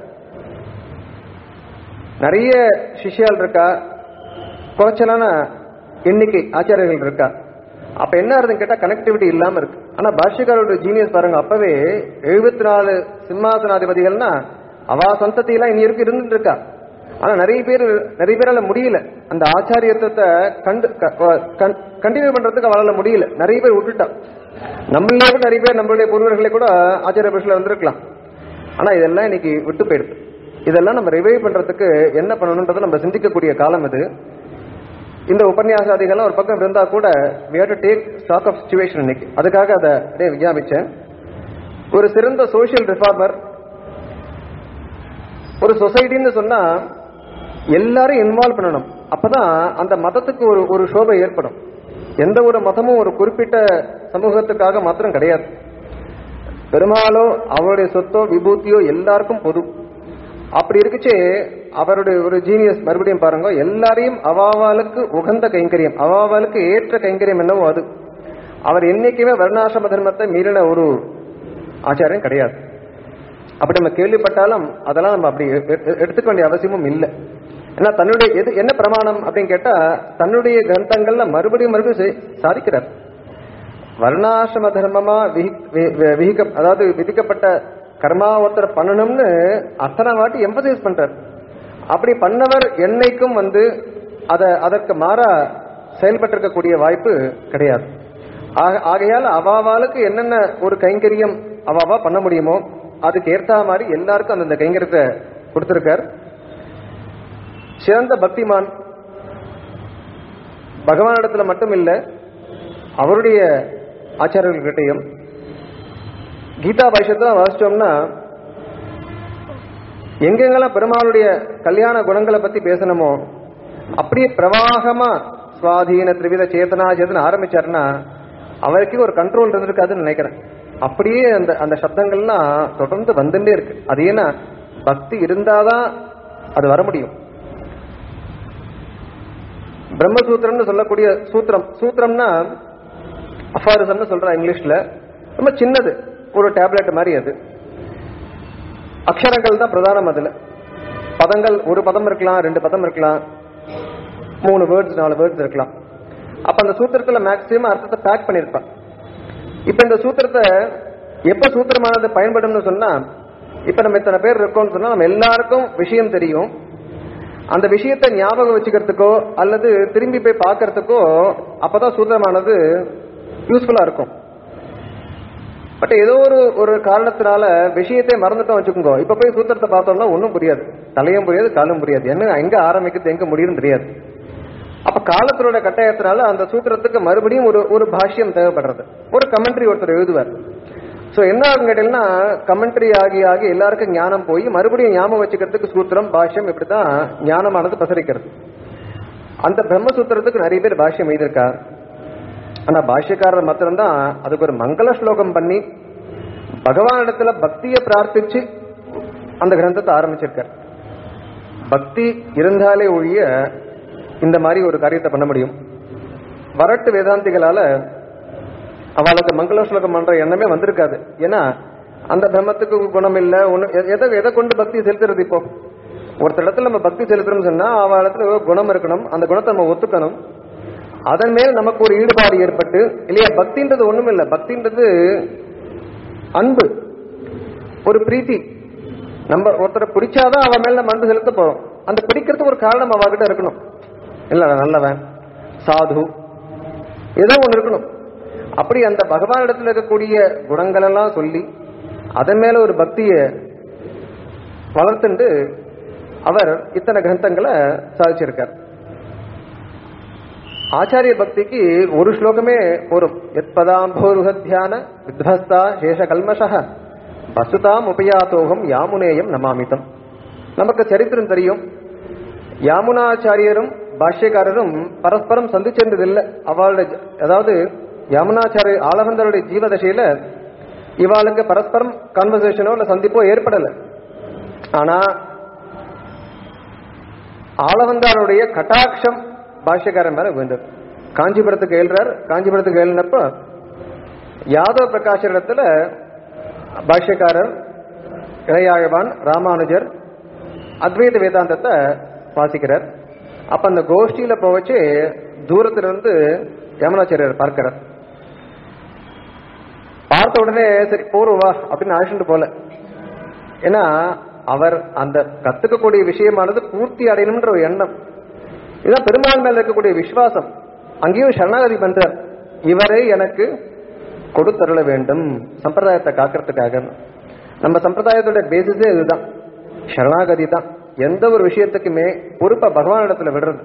நிறைய சிஷ்யால் இருக்கா குறைச்சலான எண்ணிக்கை ஆச்சாரியர்கள் இருக்கா அப்ப என்ன ஆகுதுன்னு கேட்டா கனெக்டிவிட்டி இல்லாம இருக்கு ஆனா பாஷ்யக்காரோட ஜீனியஸ் பாருங்க அப்பவே எழுபத்தி நாலு சிம்மாசனாதிபதிகள்னா அவா சந்ததியெல்லாம் இனி இருக்கு இருந்துட்டு இருக்கா ஆனா நிறைய பேர் நிறைய பேரால முடியல அந்த ஆச்சாரியத்துவத்தை கண்டு கண்டினியூ பண்றதுக்கு அவளால முடியல நிறைய பேர் விட்டுட்டா நம்மளே கூட நிறைய பேர் நம்மளுடைய பூர்வர்களே கூட ஆச்சாரிய புருஷல வந்திருக்கலாம் ஆனா இதெல்லாம் இன்னைக்கு விட்டு போயிடுது இதெல்லாம் நம்ம ரிவைவ் பண்றதுக்கு என்ன பண்ணணும்ன்றதை நம்ம சிந்திக்கக்கூடிய காலம் இது இந்த உபன்யாசாதிகள்லாம் ஒரு பக்கம் இருந்தா கூட we have to take stock of situation இன்னைக்கு அதுக்காக அதை அப்படியே விஞ்ஞாபிச்சேன் ஒரு சிறந்த சோஷியல் ரிஃபார்மர் ஒரு சொசைட்டின்னு சொன்னா எல்லாரும் இன்வால்வ் பண்ணணும் அப்பதான் அந்த மதத்துக்கு ஒரு ஒரு சோபை ஏற்படும் எந்த ஒரு மதமும் ஒரு குறிப்பிட்ட சமூகத்துக்காக மாத்திரம் கிடையாது பெருமாளோ அவருடைய சொத்தோ விபூதியோ எல்லாருக்கும் பொது அப்படி இருக்குச்சே அவருடைய ஒரு ஜீனியஸ் மறுபடியும் பாருங்க எல்லாரையும் அவாவாளுக்கு உகந்த கைங்கரியம் அவாவாளுக்கு ஏற்ற கைங்கரியம் என்னவோ அது அவர் என்னைக்குமே வர்ணாசிரம தர்மத்தை மீறின ஒரு ஆச்சாரியம் கிடையாது அப்படி நம்ம கேள்விப்பட்டாலும் அதெல்லாம் நம்ம அப்படி எ- எ- எடுத்துக்க வேண்டிய அவசியமும் இல்லை ஏன்னா தன்னுடைய எது என்ன பிரமாணம் அப்படின்னு கேட்டா தன்னுடைய கிரந்தங்கள்ல மறுபடியும் மறுபடியும் செய்- சாதிக்கிறார் வர்ணாசிரம தர்மமா விஹி- வி- வி- விஹிக்க அதாவது விதிக்கப்பட்ட கர்மா ஒருத்தர் பண்ணணும்னு அத்தனை வாட்டி எம்பசைஸ் பண்றார் அப்படி பண்ணவர் என்னைக்கும் வந்து அத அதற்கு மாறா செயல்பட்டிருக்கக்கூடிய வாய்ப்பு கிடையாது ஆக- ஆகையால் அவாவாளுக்கு என்னென்ன ஒரு கைங்கரியம் அவாவா பண்ண முடியுமோ அதுக்கு ஏற்ற மாதிரி எல்லாருக்கும் அந்தந்த கைங்கரியத்தை கொடுத்திருக்கார் சிறந்த பக்திமான் பகவானிடத்துல மட்டும் இல்ல அவருடைய ஆச்சாரியர்கள்கிட்டையும் கீதா பாஷ்யத்துல வாசிச்சோம்னா எங்கெங்கெல்லாம் பெருமாளுடைய கல்யாண குணங்களை பத்தி பேசணுமோ அப்படியே பிரவாகமா சுவாதீன திரிவித சேத்தனா சேதன ஆரம்பிச்சாருன்னா அவருக்கு ஒரு கண்ட்ரோல் இருந்திருக்காதுன்னு நினைக்கிறேன் அப்படியே அந்த அந்த சப்தங்கள்லாம் தொடர்ந்து வந்துட்டே இருக்கு அது ஏன்னா பக்தி இருந்தாதான் அது வர முடியும் பிரம்மசூத்திரம்னு சொல்லக்கூடிய சூத்திரம் சூத்திரம்னா அஃபாரிசம்னு சொல்றா இங்கிலீஷ்ல ரொம்ப சின்னது ஒரு டேப்லெட் மாதிரி அது அக்ஷரங்கள் தான் பிரதானம் அதுல பதங்கள் ஒரு பதம் இருக்கலாம் ரெண்டு பதம் இருக்கலாம் மூணு வேர்ட்ஸ் நாலு வேர்ட்ஸ் இருக்கலாம் அப்ப அந்த சூத்திரத்துல மேக்சிமம் அர்த்தத்தை பேக் பண்ணிருப்பான் இப்ப இந்த சூத்திரத்தை எப்ப சூத்திரமானது பயன்படும்னு சொன்னா இப்ப நம்ம இத்தனை பேர் இருக்கோம்னு சொன்னா நம்ம எல்லாருக்கும் விஷயம் தெரியும் அந்த விஷயத்தை ஞாபகம் வச்சுக்கிறதுக்கோ அல்லது திரும்பி போய் பார்க்கறதுக்கோ அப்பதான் சூத்திரமானது யூஸ்ஃபுல்லா இருக்கும் பட் ஏதோ ஒரு ஒரு காரணத்தினால விஷயத்தை மறந்துட்டோம் வச்சுக்கோங்க இப்ப போய் சூத்திரத்தை பார்த்தோம்னா ஒன்றும் புரியாது தலையும் புரியாது காலும் புரியாது என்ன எங்க ஆரம்பிக்கிறது எங்க முடியும் தெரியாது அப்ப காலத்தினோட கட்டாயத்தினால அந்த சூத்திரத்துக்கு மறுபடியும் ஒரு ஒரு பாஷ்யம் தேவைப்படுறது ஒரு கமெண்ட்ரி ஒருத்தர் எழுதுவார் சோ என்ன ஆகும் கேட்டீங்கன்னா கமெண்ட்ரி ஆகி ஆகி எல்லாருக்கும் ஞானம் போய் மறுபடியும் ஞாபகம் வச்சுக்கிறதுக்கு சூத்திரம் பாஷ்யம் இப்படித்தான் ஞானமானது பசரிக்கிறது அந்த பிரம்மசூத்திரத்துக்கு நிறைய பேர் பாஷ்யம் எழுதியிருக்கார் ஆனா பாஷ்யக்காரர் மாத்திரம்தான் அதுக்கு ஒரு மங்கள ஸ்லோகம் பண்ணி பகவானிடத்துல பக்தியை பிரார்த்திச்சு அந்த கிரந்தத்தை ஆரம்பிச்சிருக்கார் பக்தி இருந்தாலே ஒழிய இந்த மாதிரி ஒரு காரியத்தை பண்ண முடியும் வரட்டு வேதாந்திகளால அவளுக்கு மங்கள ஸ்லோகம் பண்ற எண்ணமே வந்திருக்காது ஏன்னா அந்த பிரம்மத்துக்கு குணம் இல்ல ஒண்ணு எ- எதை எதை கொண்டு பக்தி செலுத்துறது இப்போ ஒருத்தர் இடத்துல நம்ம பக்தி செலுத்துறோம்னு சொன்னா அவ இடத்துல ஒரு குணம் இருக்கணும் அந்த குணத்தை நம்ம ஒத்துக்கணும் அதன் மேல் நமக்கு ஒரு ஈடுபாடு ஏற்பட்டு இல்லையா பக்தின்றது ஒண்ணும் இல்ல பக்தின்றது அன்பு ஒரு பிரீத்தி நம்ம ஒருத்தரை பிடிச்சாதான் அவன் மேல நம்ம அன்பு செலுத்த போறோம் அந்த பிடிக்கிறதுக்கு ஒரு காரணம் அவகிட்ட இருக்கணும் இல்ல அவன் நல்லவன் சாது ஏதோ ஒண்ணு இருக்கணும் அப்படி அந்த பகவானிடத்துல இருக்கக்கூடிய குணங்கள் எல்லாம் சொல்லி அதன் மேல ஒரு பக்தியை வளர்த்துண்டு அவர் இத்தனை கிரந்தங்களை சாதிச்சிருக்கார் ஆச்சாரிய பக்திக்கு ஒரு ஸ்லோகமே போரும் எத்பதாம்போருக தியான வித்வஸ்தா சேஷ கல்மஷ வசுதாம் உபயாத்தோகம் யாமுனேயம் நமாமிதம் நமக்கு சரித்திரம் தெரியும் யாமுனாச்சாரியரும் பாஷ்யக்காரரும் பரஸ்பரம் சந்திச்சிருந்ததில்லை அவளுடைய ஜ- அதாவது யாமுனாச்சாரிய ஆளவந்தருடைய ஜீவதசையில இவாளுக்கு பரஸ்பரம் கான்வர்சேஷனோ இல்ல சந்திப்போ ஏற்படல ஆனா ஆளவந்தாருடைய கட்டாட்சம் பாஷ்யக்காரன் மேல வேண்டும் காஞ்சிபுரத்துக்கு எழுறார் காஞ்சிபுரத்துக்கு எழுனப்ப யாதவ பிரகாஷர் இடத்துல பாஷ்யக்காரர் இளையாழ்வான் ராமானுஜர் அத்வைத வேதாந்தத்தை வாசிக்கிறார் அப்ப அந்த கோஷ்டியில போவச்சு தூரத்துல இருந்து யமுனாச்சாரியர் பார்க்கிறார் பார்த்த உடனே சரி போருவா அப்படின்னு அழைச்சிட்டு போல ஏன்னா அவர் அந்த கத்துக்கக்கூடிய விஷயமானது பூர்த்தி அடையணும்ன்ற ஒரு எண்ணம் இதுதான் பெருமாள் மேல இருக்கக்கூடிய விசுவாசம் அங்கேயும் சரணாகதி பண்றார் இவரை எனக்கு கொடுத்தருள வேண்டும் சம்பிரதாயத்தை காக்கிறதுக்காக நம்ம சம்பிரதாயத்தோட பேசிஸே இதுதான் சரணாகதி தான் எந்த ஒரு விஷயத்துக்குமே பொறுப்பை பகவானிடத்துல விடுறது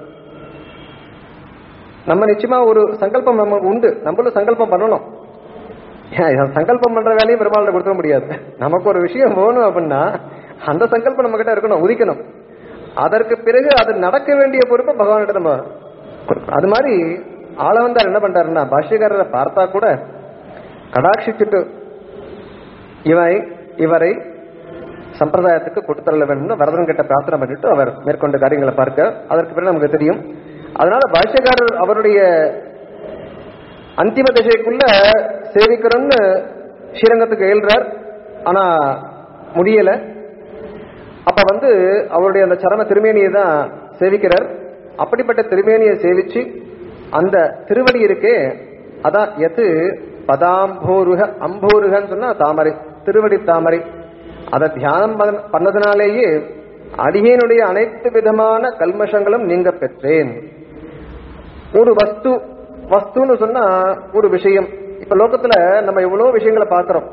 நம்ம நிச்சயமா ஒரு சங்கல்பம் நம்ம உண்டு நம்மளும் சங்கல்பம் பண்ணணும் ஏன், சங்கல்பம் பண்ற வேலையும் பெருமாள்கிட்ட கொடுத்துட முடியாது நமக்கு ஒரு விஷயம் வேணும் அப்படின்னா அந்த சங்கல்பம் நம்ம கிட்ட இருக்கணும் உதிக்கணும் அதற்கு பிறகு அது நடக்க வேண்டிய பொறுப்பை பகவான்கிட்ட நம்ம கொடுக்கணும். அது மாதிரி ஆளவந்தார் என்ன பண்றாருன்னா பாஷ்யக்காரரை பார்த்தா கூட கடாட்சிச்சுட்டு இவை இவரை சம்பிரதாயத்துக்கு கொடுத்துள்ள வேண்டும்னு வரதன் கிட்ட பிரார்த்தனை பண்ணிட்டு அவர் மேற்கொண்ட காரியங்களை பார்க்க அதற்கு பிறகு நமக்கு தெரியும் அதனால பாஷ்யக்காரர் அவருடைய அந்திம திசைக்குள்ள சேவிக்கிறோம்னு ஸ்ரீரங்கத்துக்கு எழுறார் ஆனா முடியல அப்ப வந்து அவருடைய அந்த சரண திருமேனியை தான் சேவிக்கிறார் அப்படிப்பட்ட திருமேனியை சேவிச்சு அந்த திருவடி இருக்கே அதான் எது பதாம்போருக அம்போருகன்னு சொன்னா தாமரை திருவடி தாமரை அதை தியானம் பண்ண- பண்ணதுனாலேயே அடியேனுடைய அனைத்து விதமான கல்மஷங்களும் நீங்க பெற்றேன் ஒரு வஸ்து வஸ்துன்னு சொன்னா ஒரு விஷயம் இப்ப லோகத்துல நம்ம எவ்வளவு விஷயங்களை பார்க்கிறோம்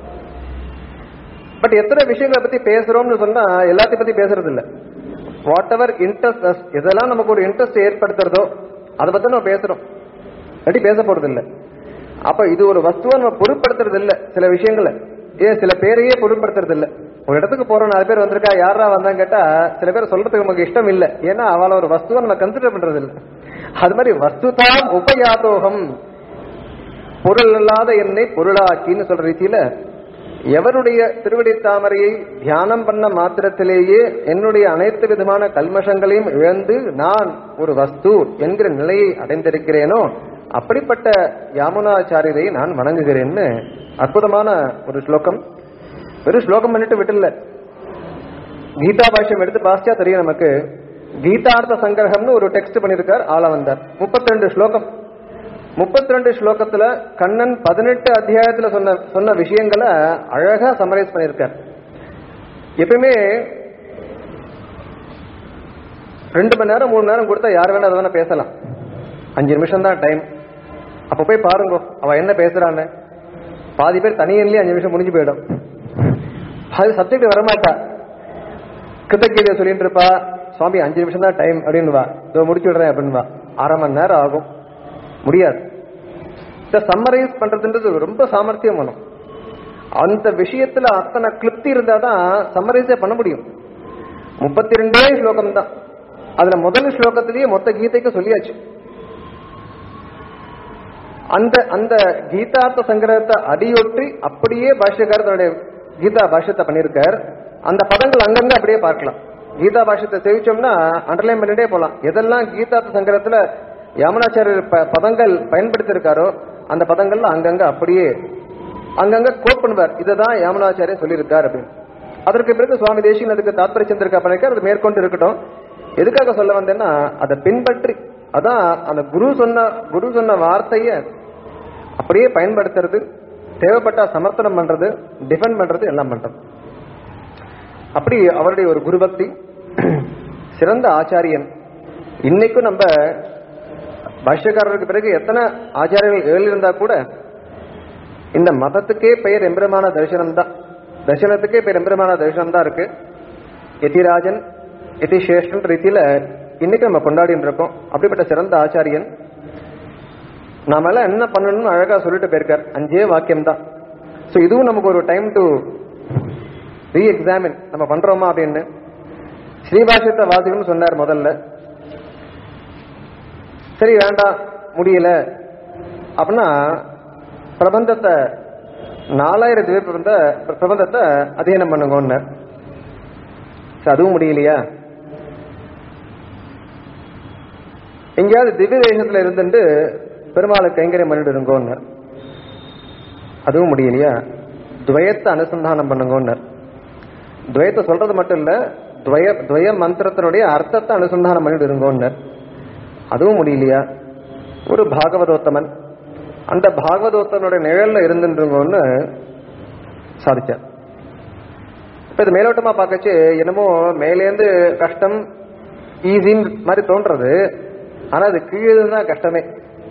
பட் எத்தனை விஷயங்களை பத்தி பேசுறோம்னு சொன்னா எல்லாத்தையும் பத்தி பேசுறது இல்ல வாட் எவர் இன்ட்ரெஸ்ட் எதெல்லாம் நமக்கு ஒரு இன்ட்ரெஸ்ட் ஏற்படுத்துறதோ அதை பத்தி நம்ம பேசுறோம் இல்லாட்டி பேச போறது இல்ல அப்ப இது ஒரு வஸ்துவை நம்ம பொருட்படுத்துறது இல்ல சில விஷயங்களை ஏன் சில பேரையே பொருட்படுத்துறது இல்ல ஒரு இடத்துக்கு போறோம் நாலு பேர் வந்திருக்கா யாரா வந்தாங்க கேட்டா சில பேர் சொல்றதுக்கு நமக்கு இஷ்டம் இல்ல ஏன்னா அவளை ஒரு வஸ்துவை நம்ம கன்சிடர் பண்றது இல்ல அது மாதிரி வஸ்துதாம் உபயாதோகம் பொருள் அல்லாத என்னை பொருளாக்கின்னு சொல்ற ரீதியில எவருடைய திருவடி தாமரையை தியானம் பண்ண மாத்திரத்திலேயே என்னுடைய அனைத்து விதமான கல்மஷங்களையும் இழந்து நான் ஒரு வஸ்து என்கிற நிலையை அடைந்திருக்கிறேனோ அப்படிப்பட்ட யாமுனாச்சாரியரை நான் வணங்குகிறேன்னு அற்புதமான ஒரு ஸ்லோகம் வெறும் ஸ்லோகம் பண்ணிட்டு விட்டுல கீதா பாஷ்யம் எடுத்து பாஸ்டா தெரியும் நமக்கு கீதார்த்த சங்கிரகம்னு ஒரு டெக்ஸ்ட் பண்ணியிருக்கார் ஆள வந்தார் முப்பத்தி ரெண்டு ஸ்லோகம் முப்பத்தி ரெண்டு ஸ்லோகத்துல கண்ணன் பதினெட்டு அத்தியாயத்துல சொன்ன சொன்ன விஷயங்களை அழகா சமரைஸ் பண்ணியிருக்கார் எப்பயுமே ரெண்டு மணி நேரம் மூணு நேரம் கொடுத்தா யார் வேணா அதை வேணா பேசலாம் அஞ்சு நிமிஷம் தான் டைம் அப்ப போய் பாருங்க அவ என்ன பேசுறான்னு பாதி பேர் தனியன்லயே அஞ்சு நிமிஷம் முடிஞ்சு போயிடும் அது சப்ஜெக்ட் வரமாட்டா கிருத்தகீதையை சொல்லிட்டு இருப்பா சுவாமி அஞ்சு நிமிஷம் தான் டைம் அப்படின்னு வா இதோ முடிச்சு விடுறேன் அப்படின்னு வா அரை மணி நேரம் ஆகும் முடியாது இதை சம்மரைஸ் பண்றதுன்றது ரொம்ப சாமர்த்தியம் வேணும் அந்த விஷயத்துல அத்தனை கிளிப்தி இருந்தா தான் சம்மரைஸே பண்ண முடியும் முப்பத்தி ரெண்டே ஸ்லோகம் தான் அதுல முதல் ஸ்லோகத்திலேயே மொத்த கீதைக்கு சொல்லியாச்சு அந்த அந்த கீதார்த்த சங்கிரகத்தை அடியொற்றி அப்படியே பாஷ்யக்காரர் தன்னுடைய கீதா பாஷ்யத்தை பண்ணியிருக்கார் அந்த பதங்கள் அங்கங்க அப்படியே பார்க்கலாம் கீதா பாஷ்யத்தை சேவிச்சோம்னா அண்டர்லைன் பண்ணிட்டே போலாம் எதெல்லாம் கீதார்த்த சங்கிரகத்துல யாமனாச்சாரியர் ப- பதங்கள் பயன்படுத்தியிருக்காரோ அந்த பதங்கள்ல அங்கங்க அப்படியே அங்கங்க கோட் பண்ணுவார் இதுதான் யாமனாச்சாரியர் சொல்லியிருக்கார் அப்படின்னு அதற்கு பிறகு சுவாமி தேசியன் அதுக்கு தாத்பரிய சந்திரிக்கா பண்ணிருக்கார் அது மேற்கொண்டு இருக்கட்டும் எதுக்காக சொல்ல வந்தேன்னா அதை பின்பற்றி அதான் அந்த குரு சொன்ன குரு சொன்ன வார்த்தைய அப்படியே பயன்படுத்துறது தேவைப்பட்டா சமர்த்தனம் பண்றது டிஃபெண்ட் பண்றது எல்லாம் பண்றது அப்படி அவருடைய ஒரு குரு பக்தி சிறந்த ஆச்சாரியன் இன்னைக்கும் நம்ம பாஷ்யக்காரருக்கு பிறகு எத்தனை ஆச்சாரியர்கள் எழுதியிருந்தா கூட இந்த மதத்துக்கே பெயர் எம்பெருமான தரிசனம் தான் தரிசனத்துக்கே பெயர் எம்பெருமான தரிசனம் தான் இருக்கு யதிராஜன் யதி சேஷ்டன் ரீதியில இன்னைக்கு நம்ம கொண்டாடிட்டு இருக்கோம் அப்படிப்பட்ட சிறந்த ஆச்சாரியன் நாம எல்லாம் என்ன பண்ணணும்னு அழகா சொல்லிட்டு போயிருக்கார் அஞ்சே வாக்கியம் தான் ஸோ இதுவும் நமக்கு ஒரு டைம் டு ரீ எக்ஸாமின் நம்ம பண்றோமா அப்படின்னு ஸ்ரீபாஷ்யத்தை வாசிக்கணும்னு சொன்னார் முதல்ல சரி வேண்டாம் முடியல அப்படின்னா பிரபந்தத்தை நாலாயிரம் திவ்ய பிரபந்த பிரபந்தத்தை அध्यயனம் பண்ணுங்கன்னு சரி, அதுவும் முடியலையா எங்கேயாவது திவ்ய தேசத்துல இருந்துட்டு பெருமாளுக்கு கைங்கரியம் பண்ணிட்டு இருங்கோன்னு அதுவும் முடியலையா துவயத்தை அனுசந்தானம் பண்ணுங்கன்னு துவயத்தை சொல்றது மட்டும் இல்ல துவய துவய மந்திரத்தினுடைய அர்த்தத்தை அனுசந்தானம் பண்ணிட்டு இருங்கோன்னு அதுவும் முடியலையா ஒரு பாகவதோத்தமன் அந்த பாகவதோத்தனுடைய நிழல்ல இருந்துருங்கன்னு சாதிச்சார் இப்ப இது மேலோட்டமா பார்க்கச்சு என்னமோ மேலேந்து கஷ்டம் ஈஸின்னு மாதிரி தோன்றது ஆனா அது கீழே தான் கஷ்டமே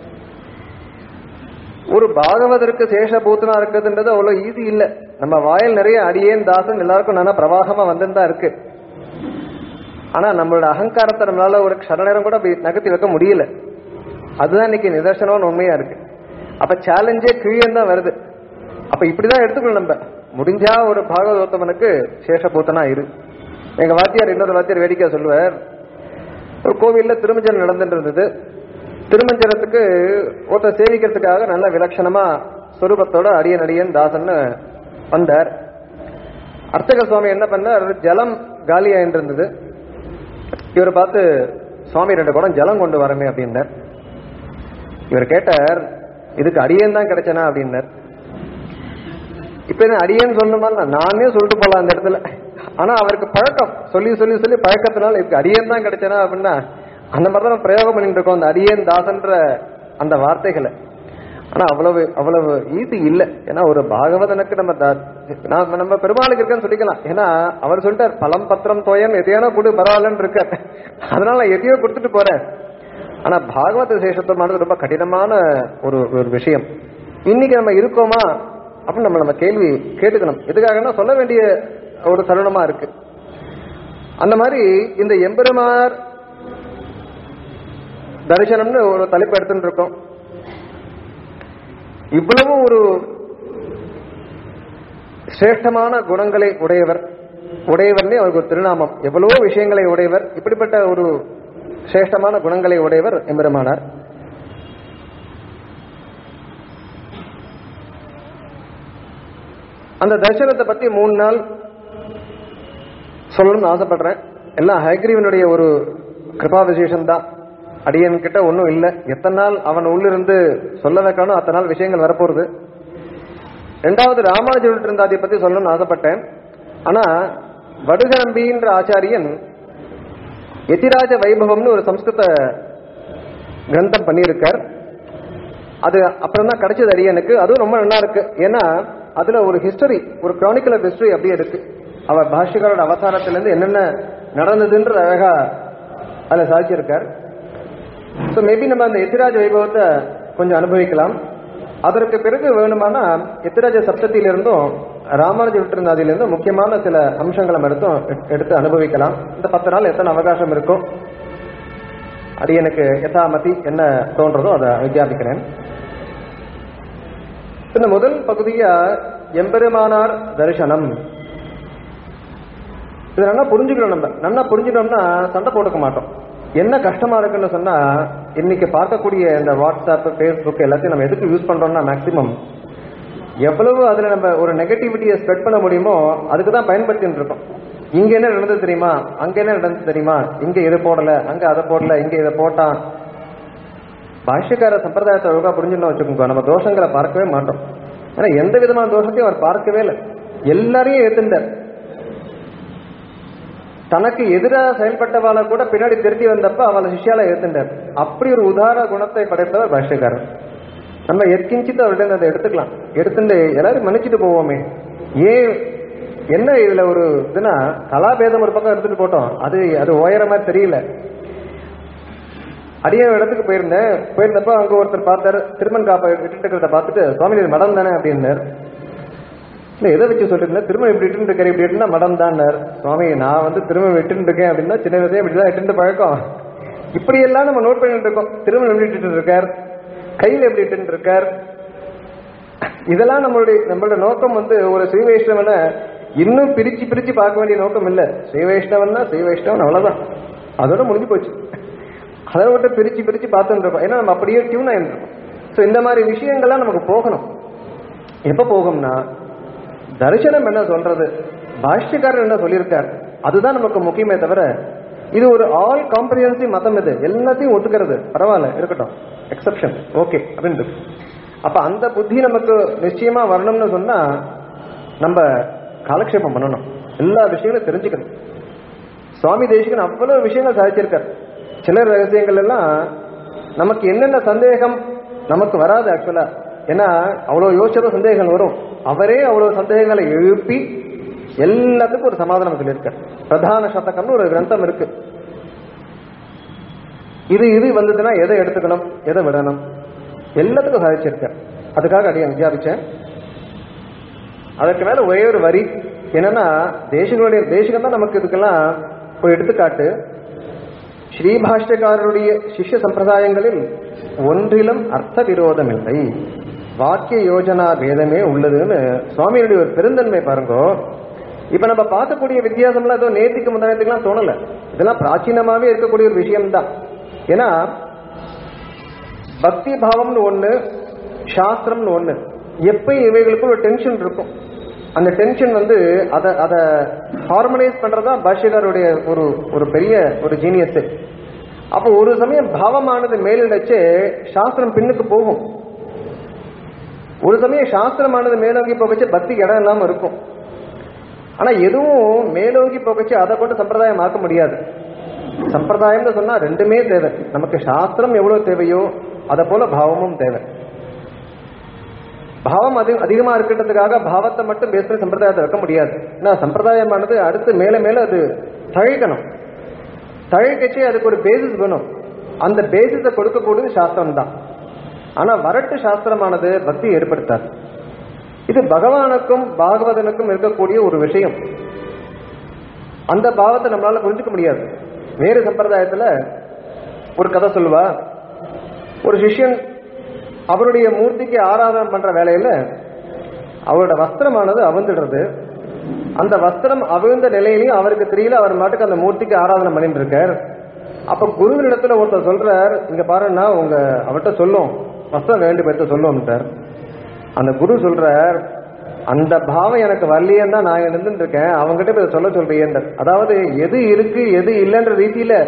ஒரு பாகவதற்கு சேஷபூத்தனா இருக்கிறதுன்றது அவ்வளவு ஈஸி இல்ல நம்ம வாயில் நிறைய அடியேன் தாசன் எல்லாருக்கும் நானா பிரவாகமா வந்துன்னு இருக்கு ஆனா நம்மளோட அகங்காரத்தை நம்மளால ஒரு க்ஷண நேரம் கூட அப்படி நகர்த்தி வைக்க முடியல அதுதான் இன்னைக்கு நிதர்சனமான உண்மையா இருக்கு அப்ப சேலஞ்சே கீழே தான் வருது அப்ப இப்படிதான் எடுத்துக்கணும் நம்ம முடிஞ்சா ஒரு பாகவதோத்தமனுக்கு சேஷபூத்தனா இரு எங்க வாத்தியார் இன்னொரு வாத்தியார் வேடிக்கை சொல்லுவார் ஒரு கோவில்ல திருமஞ்சனம் நடந்துட்டு இருந்தது திருமஞ்சனத்துக்கு ஒருத்தர் சேவிக்கிறதுக்காக நல்ல விலட்சணமா சொரூபத்தோட அடியன் அடியன் தாசன்னு வந்தார் அர்ச்சக சுவாமி என்ன பண்ணார் ஜலம் காலியாயின்னு இருந்தது இவரை பார்த்து சுவாமி ரெண்டு குடம் ஜலம் கொண்டு வரமே அப்படின்னார் இவர் கேட்டார் இதுக்கு அடியேன் தான் கிடைச்சனா அப்படின்னார் இப்ப என்ன அடியேன்னு சொல்லணுமா நானே சொல்லிட்டு போலாம் அந்த இடத்துல ஆனா அவருக்கு பழக்கம் சொல்லி சொல்லி சொல்லி பழக்கத்தினால இதுக்கு அடியேன் தான் கிடைச்சனா அப்படின்னா அந்த மாதிரி தான் பிரயோகம் பண்ணிட்டு இருக்கோம் அந்த அடியேன் தாசன்ற அந்த வார்த்தைகளை ஆனா அவ்வளவு அவ்வளவு ஈஸி இல்ல ஏன்னா ஒரு பாகவதனுக்கு நம்ம த- நாம நம்ம பெருமாளுக்கு இருக்கன்னு சொல்லிக்கலாம் ஏன்னா அவர் சொல்லிட்டார் பழம் பத்திரம் தோயம் எதையானோ கொடு பரவாயில்லன்னு இருக்கார் அதனால நான் எதையோ கொடுத்துட்டு போறேன் ஆனா பாகவத சேஷத்துவமானது ரொம்ப கடினமான ஒரு ஒரு விஷயம் இன்னைக்கு நம்ம இருக்கோமா அப்படின்னு நம்ம நம்ம கேள்வி கேட்டுக்கணும் எதுக்காகன்னா சொல்ல வேண்டிய ஒரு தருணமா இருக்கு அந்த மாதிரி இந்த எம்பெருமார் தரிசனம்னு ஒரு தலைப்பு எடுத்துட்டு இருக்கோம் இவ்வளவு ஒரு சிரேஷ்டமான குணங்களை உடையவர் உடையவர்னே அவருக்கு ஒரு திருநாமம் எவ்வளவோ விஷயங்களை உடையவர் இப்படிப்பட்ட ஒரு சிரேஷ்டமான குணங்களை உடையவர் எம்பெருமானார் அந்த தரிசனத்தை பத்தி மூணு நாள் சொல்லணும்னு ஆசைப்படுறேன் எல்லாம் ஹயக்ரீவனுடைய ஒரு கிருபா விசேஷம் தான் அடியன் கிட்ட ஒன்றும் இல்லை எத்தனை நாள் அவன் உள்ளிருந்து சொல்ல வைக்கணும் அத்தனை நாள் விஷயங்கள் வரப்போறது ரெண்டாவது ராமானுஜ இருந்தாதியை பத்தி சொல்லணும்னு ஆசைப்பட்டேன் ஆனா வடுகரம்பின்ற ஆச்சாரியன் எதிராஜ வைபவம்னு ஒரு சம்ஸ்கிருத கிரந்தம் பண்ணியிருக்கார் அது அப்புறம் தான் கிடைச்சது அரியனுக்கு அதுவும் ரொம்ப நல்லா இருக்கு ஏன்னா அதுல ஒரு ஹிஸ்டரி ஒரு கிரானிக்கல் ஆஃப் ஹிஸ்டரி அப்படியே இருக்கு அவர் பாஷ்யக்காரோட அவதாரத்திலிருந்து என்னென்ன நடந்ததுன்ற அழகா அதில் சாதிச்சிருக்கார் ஸோ மேபி நம்ம அந்த எத்திராஜ வைபவத்தை கொஞ்சம் அனுபவிக்கலாம் அதற்கு பிறகு வேணுமானா எத்திராஜ சப்தத்திலிருந்தும் ராமானுஜ விட்டிருந்தாதிலிருந்தும் முக்கியமான சில அம்சங்களை நம்ம எடுத்தும் எடுத்து அனுபவிக்கலாம் இந்த பத்து நாள் எத்தனை அவகாசம் இருக்கோ அது எனக்கு யதாமதி என்ன தோன்றதோ அதை விஞ்ஞாபிக்கிறேன் இந்த முதல் பகுதியா எம்பெருமானார் தரிசனம் இது நல்லா புரிஞ்சுக்கணும் நம்ம நல்லா புரிஞ்சுக்கணும்னா சண்டை போட்டுக்க மாட்டோம் என்ன கஷ்டமா இருக்குன்னு சொன்னா இன்னைக்கு பார்க்கக்கூடிய இந்த வாட்ஸ்அப் ஃபேஸ்புக் எல்லாத்தையும் நம்ம எதுக்கு யூஸ் பண்றோம்னா மேக்சிமம் எவ்வளவு அதுல நம்ம ஒரு நெகட்டிவிட்டியை ஸ்ப்ரெட் பண்ண முடியுமோ அதுக்கு தான் பயன்படுத்திட்டு இருக்கோம் இங்க என்ன நடந்தது தெரியுமா அங்க என்ன நடந்தது தெரியுமா இங்க இதை போடல அங்க அதை போடல இங்க இதை போட்டான் பாஷ்யக்கார சம்பிரதாயத்தை ஒழுங்கா புரிஞ்சுன்னு வச்சுக்கோங்க நம்ம தோஷங்களை பார்க்கவே மாட்டோம் ஆனா எந்த விதமான தோஷத்தையும் அவர் பார்க்கவே இல்லை எல்லாரையும் ஏத்துண்டார் தனக்கு எதிராக செயல்பட்டவாளை கூட பின்னாடி திருத்தி வந்தப்ப அவளை சிஷ்யால ஏத்துண்டார் அப்படி ஒரு உதார குணத்தை படைத்தவர் பாஷ்யக்காரர் நம்ம எற்கிஞ்சித்து அவர்கிட்ட அதை எடுத்துக்கலாம் எடுத்துட்டு எல்லாரும் மன்னிச்சுட்டு போவோமே ஏன் என்ன இதுல ஒரு இதுனா கலாபேதம் ஒரு பக்கம் எடுத்துட்டு போட்டோம் அது அது ஓயற மாதிரி தெரியல அடிய இடத்துக்கு போயிருந்தேன் போயிருந்தப்ப அங்க ஒருத்தர் பார்த்தாரு திருமண் காப்பை விட்டுட்டு இருக்கிறத பார்த்துட்டு சுவாமி இது மடம் தானே அப்படின்னார் இல்ல எதை வச்சு சொல்லிருந்தேன் திரும்ப இப்படி இட்டு இருக்காரு இப்படி இட்டுனா மடம் தான்னார் சுவாமி நான் வந்து திரும்ப விட்டுட்டு இருக்கேன் அப்படின்னா சின்ன வயதே இப்படிதான் இட்டு பழக்கம் இப்படி எல்லாம் நம்ம நோட் பண்ணிட்டு இருக்கோம் திரும்ப எப்படி இட்டு இருக்கார் கையில எப்படி இட்டு இருக்கார் இதெல்லாம் நம்மளுடைய நம்மளோட நோக்கம் வந்து ஒரு ஸ்ரீ வைஷ்ணவனை இன்னும் பிரிச்சு பிரிச்சு பார்க்க வேண்டிய நோக்கம் இல்ல ஸ்ரீ வைஷ்ணவன்னா ஸ்ரீ வைஷ்ணவன் அவ்வளவுதான் அதோட முடிஞ்சு போச்சு அதை விட்டு பிரிச்சு பிரிச்சு பார்த்துட்டு இருக்கோம் ஏன்னா நம்ம அப்படியே டியூன் ஆயிட்டு இருக்கோம் ஸோ இந்த மாதிரி விஷயங்கள்லாம் நமக்கு போகணும் எப்ப போகும்னா தரிசனம் என்ன சொல்றது பாஷ்யக்காரர் என்ன சொல்லியிருக்கார் அதுதான் நமக்கு முக்கியமே தவிர இது ஒரு ஆல் காம்ப்ரிஹென்சிவ் மதம் இது எல்லாத்தையும் ஒத்துக்கிறது பரவாயில்ல இருக்கட்டும் எக்ஸப்ஷன் ஓகே அப்படின்னு அப்ப அந்த புத்தி நமக்கு நிச்சயமா வரணும்னு சொன்னா நம்ம காலக்ஷேபம் பண்ணணும் எல்லா விஷயங்களும் தெரிஞ்சுக்கணும் சுவாமி தேசிகன் அவ்வளவு விஷயங்கள் சாதிச்சிருக்கார் சில ரகசியங்கள் எல்லாம் நமக்கு என்னென்ன சந்தேகம் நமக்கு வராது ஆக்சுவலா ஏன்னா அவ்வளவு யோசிச்சதும் சந்தேகங்கள் வரும் அவரே அவ்வளவு சந்தேகங்களை எழுப்பி எல்லாத்துக்கும் ஒரு சமாதானம் சொல்லியிருக்கார் பிரதான சதகம்னு ஒரு கிரந்தம் இருக்கு இது இது வந்ததுன்னா எதை எடுத்துக்கணும் எதை விடணும் எல்லாத்துக்கும் சாதிச்சிருக்கார் அதுக்காக அடியை வித்தியாபிச்சேன் அதற்கு மேல ஒரே ஒரு வரி என்னன்னா தேசிகளுடைய தேசிகம் தான் நமக்கு இதுக்கெல்லாம் ஒரு எடுத்துக்காட்டு ஸ்ரீபாஷ்யக்காரருடைய சிஷ்ய சம்பிரதாயங்களில் ஒன்றிலும் அர்த்த விரோதம் இல்லை வாக்கிய யோஜனா வேதமே உள்ளதுன்னு சுவாமியுடைய ஒரு பெருந்தன்மை பாருங்க இப்ப நம்ம பார்க்கக்கூடிய வித்தியாசம்லாம் ஏதோ நேத்திக்கு முந்தானத்துக்குலாம் தோணல இதெல்லாம் பிராச்சீனமாவே இருக்கக்கூடிய ஒரு விஷயம்தான் ஏன்னா பக்தி பாவம்னு ஒண்ணு சாஸ்திரம்னு ஒண்ணு எப்பயும் இவைகளுக்கு ஒரு டென்ஷன் இருக்கும் அந்த டென்ஷன் வந்து அதை அதை ஹார்மனைஸ் பண்றதா பாஷ்யக்காருடைய ஒரு ஒரு பெரிய ஒரு ஜீனியஸ் அப்போ ஒரு சமயம் பாவமானது மேலிடச்சு சாஸ்திரம் பின்னுக்கு போகும் ஒரு சமயம் சாஸ்திரமானது மேலோங்கி போகச்சு பக்திக்கு இடம் இல்லாம இருக்கும் ஆனா எதுவும் மேலோங்கி போகச்சு அதை கொண்டு சம்பிரதாயம் ஆக்க முடியாது சம்பிரதாயம்னு சொன்னா ரெண்டுமே தேவை நமக்கு சாஸ்திரம் எவ்வளவு தேவையோ அதை போல பாவமும் தேவை பாவம் அதிக அதிகமா இருக்கிறதுக்காக பாவத்தை மட்டும் பேஸ் பண்ணி சம்பிரதாயத்தை வைக்க முடியாது ஏன்னா சம்பிரதாயமானது அடுத்து மேல மேல அது தழைக்கணும் தழைக்கச்சே அதுக்கு ஒரு பேசிஸ் வேணும் அந்த பேசிஸை கொடுக்கக்கூடியது சாஸ்திரம் தான் ஆனா வரட்டு சாஸ்திரமானது பக்தி ஏற்படுத்தாது இது பகவானுக்கும் பாகவதனுக்கும் இருக்கக்கூடிய ஒரு விஷயம் அந்த பாவத்தை நம்மளால புரிஞ்சுக்க முடியாது வேறு சம்பிரதாயத்துல ஒரு கதை சொல்லுவா ஒரு சிஷ்யன் அவருடைய மூர்த்திக்கு ஆராதனை பண்ற வேலையில அவரோட வஸ்திரமானது அவிழ்ந்துடுறது அந்த வஸ்திரம் அவிழ்ந்த நிலையிலையும் அவருக்கு தெரியல அவர் மாட்டுக்கு அந்த மூர்த்திக்கு ஆராதனை பண்ணிட்டு இருக்கார் அப்ப குருவின் இடத்துல ஒருத்தர் சொல்றார் இங்க பாருன்னா உங்க அவர்கிட்ட சொல்லும் வஸ்திரம் வேண்டி போயிட்டு சொல்லுவோம்ட்டார் அந்த குரு சொல்றார் அந்த பாவம் எனக்கு வரலையேன்னு தான் நான் இருந்துட்டு இருக்கேன் அவங்ககிட்ட போய் சொல்ல சொல்றேன் அதாவது எது இருக்கு எது இல்லைன்ற ரீதியில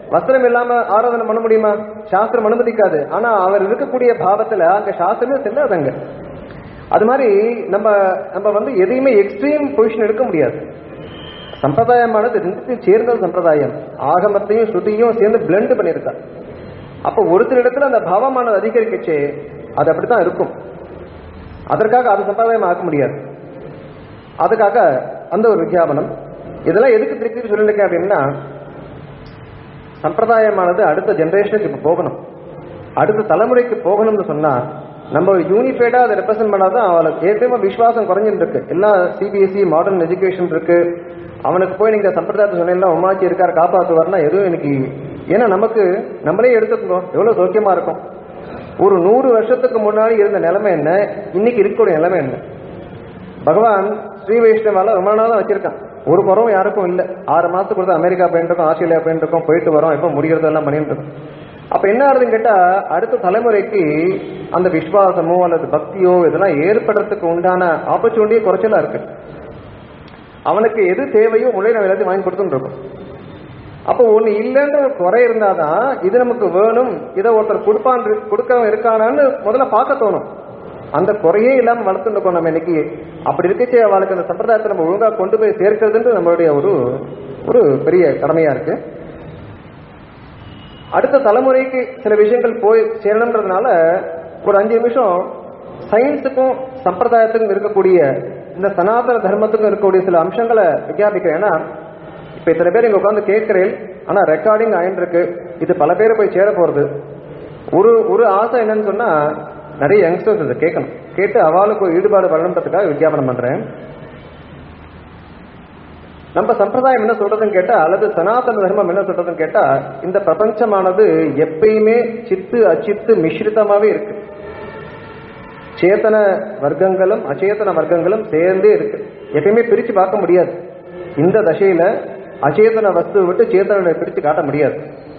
வஸ்திரம் இல்லாம ஆராதனை பண்ண முடியுமா சாஸ்திரம் அனுமதிக்காது ஆனா அவர் இருக்கக்கூடிய பாவத்துல அங்க சாஸ்திரமே செல்லாதங்க அது மாதிரி நம்ம நம்ம வந்து எதையுமே எக்ஸ்ட்ரீம் பொசிஷன் எடுக்க முடியாது சம்பிரதாயமானது ரெண்டுத்தையும் சேர்ந்த சம்பிரதாயம் ஆகமத்தையும் ஸ்ருதியும் சேர்ந்து பிளெண்ட் பண்ணியிருக்கா அப்போ ஒருத்தர் இடத்துல அந்த பாவமானது அதிகரிக்கச்சே அது அப்படித்தான் இருக்கும் அதற்காக அது சம்பிரதாயம் ஆக்க முடியாது அதுக்காக அந்த ஒரு விஞ்ஞாபனம் இதெல்லாம் எதுக்கு திருப்பி சொல்லிருக்கேன் அப்படின்னா சம்பிரதாயமானது அடுத்த ஜெனரேஷனுக்கு இப்போ போகணும் அடுத்த தலைமுறைக்கு போகணும்னு சொன்னா நம்ம ஒரு யூனிஃபைடா அதை ரெப்ரசென்ட் பண்ணாதான் அவளுக்கு ஏற்கனவே விசுவாசம் குறைஞ்சிட்டு இருக்கு எல்லாம் சிபிஎஸ்சி மாடர்ன் எஜுகேஷன் இருக்கு அவனுக்கு போய் நீங்க சம்பிரதாயத்தை சொன்னீங்கன்னா உமாச்சி இருக்காரு காப்பாத்துவார்னா எதுவும் எனக்கு ஏன்னா நமக்கு நம்மளே எடுத்துக்கணும் எவ்வளவு சௌக்கியமா இருக்கும் ஒரு நூறு வருஷத்துக்கு முன்னாடி இருந்த நிலைமை என்ன இன்னைக்கு இருக்கக்கூடிய நிலைமை என்ன பகவான் ஸ்ரீ வைஷ்ணவால ரொம்ப நாள் தான் வச்சிருக்கான் ஒரு குறவும் யாருக்கும் இல்லை ஆறு மாசத்துக்கு கொடுத்து அமெரிக்கா போயிட்டு இருக்கோம் ஆஸ்திரேலியா போயிட்டு இருக்கோம் போயிட்டு வரோம் எப்போ முடிகிறதெல்லாம் பண்ணிட்டு இருக்கோம் அப்ப என்ன ஆகுதுன்னு கேட்டா அடுத்த தலைமுறைக்கு அந்த விசுவாசமோ அல்லது பக்தியோ இதெல்லாம் ஏற்படுறதுக்கு உண்டான ஆப்பர்ச்சுனிட்டியே குறைச்சலா இருக்கு அவனுக்கு எது தேவையோ முறை நம்ம எல்லாத்தையும் வாங்கி கொடுத்துட்டு இருக்கோம் அப்போ ஒண்ணு இல்லைன்ற ஒரு குறை இருந்தாதான் இது நமக்கு வேணும் இதை ஒருத்தர் கொடுப்பான் கொடுக்கவன் இருக்கானான்னு முதல்ல பார்க்க தோணும் அந்த குறையே இல்லாம வளர்த்துட்டு இருக்கோம் நம்ம இன்னைக்கு அப்படி இருக்கச்சே அவளுக்கு அந்த சம்பிரதாயத்தை நம்ம ஒழுங்கா கொண்டு போய் சேர்க்கிறதுன்றது நம்மளுடைய ஒரு ஒரு பெரிய கடமையா இருக்கு அடுத்த தலைமுறைக்கு சில விஷயங்கள் போய் சேரணுன்றதுனால ஒரு அஞ்சு நிமிஷம் சயின்ஸுக்கும் சம்பிரதாயத்துக்கும் இருக்கக்கூடிய இந்த சனாதன தர்மத்துக்கும் இருக்கக்கூடிய சில அம்சங்களை விஞ்ஞாபிக்கிறேன் ஏன்னா இப்ப இத்தனை பேர் இங்க உட்காந்து கேட்கிறேன் ஆனா ரெக்கார்டிங் ஆயின்னு இது பல பேர் போய் சேர போறது ஒரு ஒரு ஆசை என்னன்னு சொன்னா நிறைய யங்ஸ்டர்ஸ் இதை கேட்கணும் கேட்டு அவளுக்கு ஒரு ஈடுபாடு வரணுன்றதுக்காக விஞ்ஞாபனம் பண்றேன் நம்ம சம்பிரதாயம் என்ன சொல்றதுன்னு கேட்டா அல்லது சனாதன தர்மம் என்ன சொல்றதுன்னு கேட்டா இந்த பிரபஞ்சமானது எப்பயுமே சித்து அச்சித்து மிஸ்ரிதமாவே இருக்கு சேத்தன வர்க்கங்களும் அச்சேதன வர்க்கங்களும் சேர்ந்தே இருக்கு எப்பயுமே பிரிச்சு பார்க்க முடியாது இந்த தசையில அச்சேதன வஸ்துவை விட்டு சேத்தனை பிரிச்சு காட்ட முடியாது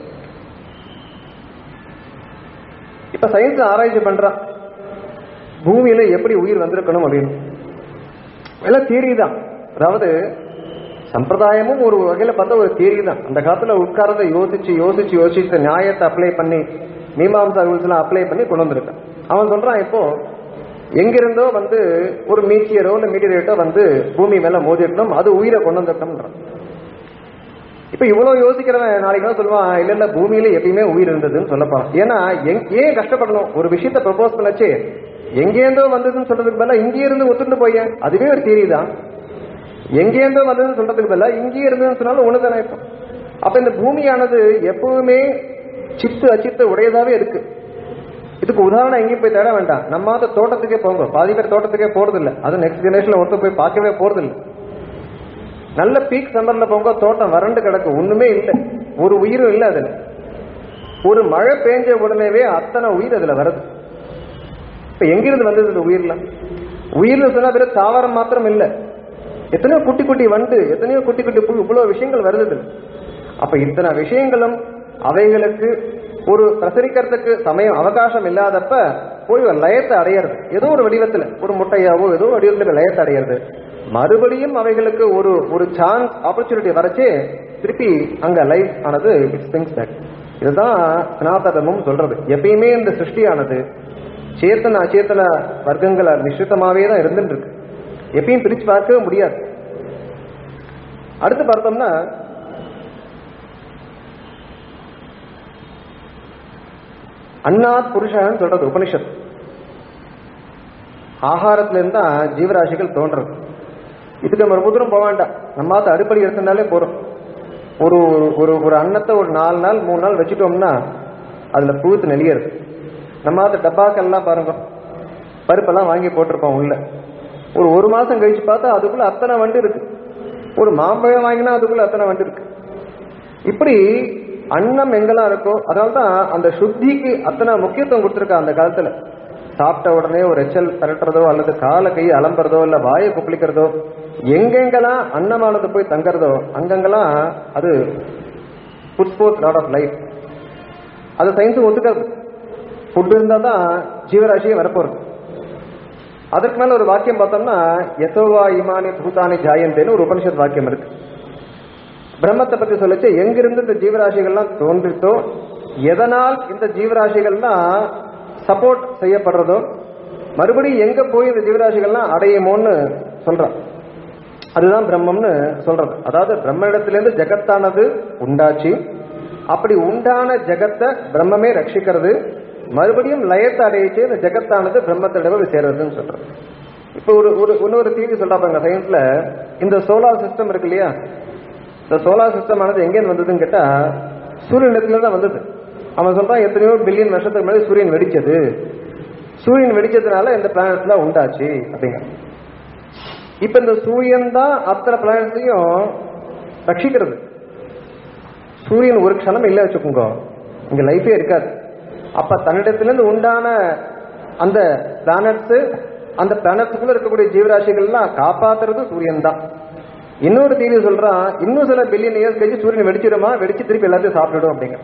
இப்ப சயின்ஸ் ஆராய்ச்சி பண்றான் பூமியில எப்படி உயிர் வந்திருக்கணும் அப்படின்னு எல்லாம் தியரி தான் அதாவது சம்பிரதாயமும் ஒரு வகையில பார்த்தா ஒரு தியரி தான் அந்த காலத்துல உட்கார்ந்து யோசிச்சு யோசிச்சு யோசிச்சு நியாயத்தை அப்ளை பண்ணி மீமாம்சா ரூல்ஸ் எல்லாம் அப்ளை பண்ணி கொண்டு வந்திருக்கான் அவன் சொல்றான் இப்போ எங்கிருந்தோ வந்து ஒரு மீச்சியரோ இல்ல மீடியரேட்டோ வந்து பூமி மேல மோதிருக்கணும் அது உயிரை கொண்டு வந்திருக்கணும்ன்றான் இப்ப இவ்வளவு யோசிக்கிறவன் நாளைக்கு தான் சொல்லுவான் இல்ல இல்ல பூமியில எப்பயுமே உயிர் இருந்ததுன்னு சொல்ல போறான் ஏன்னா எங்- ஏன் கஷ்டப்படணும் ஒரு விஷயத்த ப்ரப்போஸ் பண்ணச்சு எங்கேருந்தோ வந்ததுன்னு சொல்றதுக்கு பதிலா இங்கே இருந்து ஒத்துட்டு போய அதுவே ஒரு தியரி தான் எங்கேருந்தோ வந்ததுன்னு சொல்றதுக்கு பதிலா இங்கே இருந்ததுன்னு சொன்னாலும் ஒண்ணுதானே இப்போ அப்ப இந்த பூமியானது எப்பவுமே சித்து அச்சித்து உடையதாவே இருக்கு இதுக்கு உதாரணம் எங்கேயும் போய் தேட வேண்டாம் நம்ம அந்த தோட்டத்துக்கே போங்க பாதி பேர் தோட்டத்துக்கே போறது இல்ல அது நெக்ஸ்ட் ஜெனரேஷன்ல ஒருத்தர் போய் பார்க்கவே போறது இல்ல நல்ல பீக் சம்மர்ல போங்க தோட்டம் வறண்டு கிடக்கு ஒண்ணுமே இல்லை ஒரு உயிரும் இல்லை அதுல ஒரு மழை பெஞ்ச உடனேவே அத்தனை உயிர் அதுல வருது இப்ப எங்கிருந்து வந்தது இந்த உயிர்லாம் உயிர்னு சொன்னா வெறும் தாவரம் மாத்திரம் இல்ல எத்தனையோ குட்டி குட்டி வண்டு எத்தனையோ குட்டி குட்டி புழு இவ்வளவு விஷயங்கள் வருது இதுல. அப்ப இத்தனை விஷயங்களும் அவைகளுக்கு ஒரு பிரசரிக்கிறதுக்கு சமயம் அவகாசம் இல்லாதப்ப போய் ஒரு லயத்தை அடையிறது ஏதோ ஒரு வடிவத்துல ஒரு முட்டையாவோ ஏதோ ஒரு வடிவத்துல லயத்தை அடையிறது மறுபடியும் அவைகளுக்கு ஒரு ஒரு சான்ஸ் ஆப்பர்ச்சுனிட்டி வரச்சே திருப்பி அங்க லைஃப் ஆனது இட்ஸ் திங்ஸ் தட் இதுதான் சனாதனமும் சொல்றது எப்பயுமே இந்த சிருஷ்டியானது சேத்தன அச்சேத்தன வர்க்கங்கள் மிஸ்ரிதமாவே தான் இருந்துட்டு இருக்கு எப்பயும் பிரிச்சு பார்க்கவே முடியாது அடுத்து பார்த்தோம்னா அன்னாத் புருஷன் சொல்றது உபனிஷத் ஆகாரத்துல இருந்தா ஜீவராசிகள் தோன்றது இதுக்கு நம்ம ரொம்ப தூரம் போக வேண்டாம் நம்ம அடுப்படி எடுத்திருந்தாலே போறோம் ஒரு ஒரு ஒரு அன்னத்தை ஒரு நாலு நாள் மூணு நாள் வச்சுட்டோம்னா அதுல புழுத்து நெளியறது நம்ம அந்த டப்பாக்கெல்லாம் பாருங்க பருப்பெல்லாம் வாங்கி போட்டிருப்போம் உள்ள ஒரு ஒரு மாசம் கழிச்சு பார்த்தா அதுக்குள்ள அத்தனை வண்டு இருக்கு ஒரு மாம்பழம் வாங்கினா அதுக்குள்ள அத்தனை வண்டு இருக்கு இப்படி அன்னம் எங்கெல்லாம் இருக்கோ அதனால தான் அந்த சுத்திக்கு அத்தனை முக்கியத்துவம் கொடுத்துருக்கா அந்த காலத்துல சாப்பிட்ட உடனே ஒரு எச்சல் பரட்டுறதோ அல்லது காலை கை அலம்புறதோ இல்ல வாயை குப்பிளிக்கிறதோ எங்கெங்கெல்லாம் அன்னமானது போய் தங்கறதோ அங்கங்கெல்லாம் அது புட்ஸ்போர்ட் லாட் ஆஃப் லைஃப் அது சயின்ஸும் ஒத்துக்காது ஃபுட் இருந்தா தான் ஜீவராசியே வரப்போறது அதற்கு மேல ஒரு வாக்கியம் பார்த்தோம்னா யசோவா இமானி பூதானி ஜாயந்தேன்னு ஒரு உபனிஷத் வாக்கியம் இருக்கு பிரம்மத்தை பத்தி சொல்லிச்சு எங்கிருந்து இந்த ஜீவராசிகள்லாம் தோன்றித்தோ எதனால் இந்த ஜீவராசிகள்லாம் சப்போர்ட் செய்யப்படுறதோ மறுபடியும் எங்க போய் இந்த ஜீவராசிகள்லாம் அடையுமோன்னு சொல்றான் அதுதான் பிரம்மம்னு சொல்றது அதாவது பிரம்மனிடத்திலிருந்து ஜெகத்தானது உண்டாச்சு அப்படி உண்டான ஜெகத்தை பிரம்மமே ரட்சிக்கிறது மறுபடியும் லயத்தை அடையிச்சு இந்த ஜெகத்தானது பிரம்மத்திடம் போய் சேர்றதுன்னு சொல்றது இப்போ ஒரு ஒரு இன்னொரு தீர்வு சொல்றாங்க சயின்ஸ்ல இந்த சோலார் சிஸ்டம் இருக்கு இல்லையா இந்த சோலார் சிஸ்டம் ஆனது எங்கேருந்து வந்ததுன்னு கேட்டா சூரியனிடத்துல தான் வந்தது அவன் சொல்றான் எத்தனையோ பில்லியன் வருஷத்துக்கு முன்னாடி சூரியன் வெடிச்சது சூரியன் வெடிச்சதுனால இந்த பிளானட்ஸ்லாம் உண்டாச்சு அப்படிங்கிற இப்ப இந்த சூரியன் தான் அத்தனை பிளானட்ஸையும் ரட்சிக்கிறது சூரியன் ஒரு க்ஷணம் இல்லை வச்சுக்கோங்க இங்க லைஃபே இருக்காது அப்ப தன்னிடத்திலிருந்து உண்டான அந்த பிளானட்ஸ் அந்த பிளானட்ஸுக்குள்ள இருக்கக்கூடிய ஜீவராசிகள்லாம் காப்பாத்துறது சூரியன் தான் இன்னொரு தீர்வு சொல்றான் இன்னும் சில பில்லியன் இயர்ஸ் கழிச்சு சூரியன் வெடிச்சிடுமா வெடிச்சு திருப்பி எல்லாத்தையும் சாப்பிட்டுடும் அப்படிங்க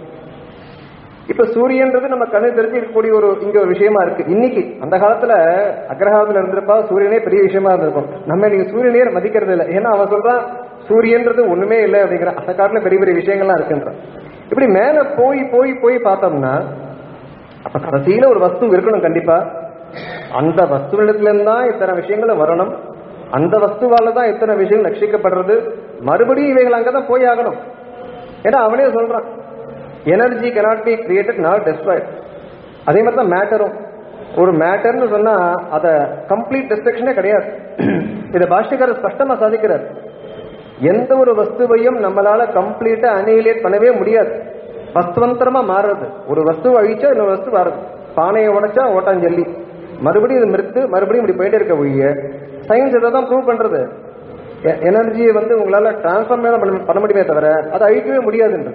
இப்ப சூரியன்றது நம்ம கண்ணு தெரிஞ்சு இருக்கக்கூடிய ஒரு இங்க ஒரு விஷயமா இருக்கு இன்னைக்கு அந்த காலத்துல அக்ரஹாரத்துல இருந்திருப்பா சூரியனே பெரிய விஷயமா இருந்திருக்கும் நம்ம நீங்க சூரியனே மதிக்கிறது இல்லை ஏன்னா அவன் சொல்றான் சூரியன்றது ஒண்ணுமே இல்லை அப்படிங்கிற அந்த காலத்துல பெரிய பெரிய விஷயங்கள்லாம் இருக்குன்றான் இப்படி மேல போய் போய் போய் பார்த்தோம்னா அப்ப கடைசியில ஒரு வஸ்து இருக்கணும் கண்டிப்பா அந்த வஸ்துவிடத்துல தான் இத்தனை விஷயங்களும் வரணும் அந்த வஸ்துவால தான் இத்தனை விஷயங்கள் ரட்சிக்கப்படுறது மறுபடியும் இவைகள் அங்கதான் போய் ஆகணும் ஏன்னா அவனே சொல்றான் energy cannot be created not destroyed அதே மாதிரி தான் மேட்டரும் ஒரு மேட்டர்னு சொன்னா அத கம்ப்ளீட் டிஸ்ட்ரக்ஷனே கிடையாது இதை பாஷ்யக்காரர் ஸ்பஷ்டமா சாதிக்கிறார் எந்த ஒரு வஸ்துவையும் நம்மளால கம்ப்ளீட்டா அனிலேட் பண்ணவே முடியாது வஸ்துவந்தரமா மாறுறது ஒரு வஸ்துவை அழிச்சா இன்னொரு வஸ்து மாறுது பானையை உடைச்சா ஓட்டாஞ்சல்லி மறுபடியும் இது மிருத்து மறுபடியும் இப்படி போயிட்டே இருக்க ஒழிய சயின்ஸ் இதை தான் ப்ரூவ் பண்றது எனர்ஜியை வந்து உங்களால டிரான்ஸ்ஃபார்ம் பண்ண முடியுமே தவிர அதை அழிக்கவே முடியாதுன்றது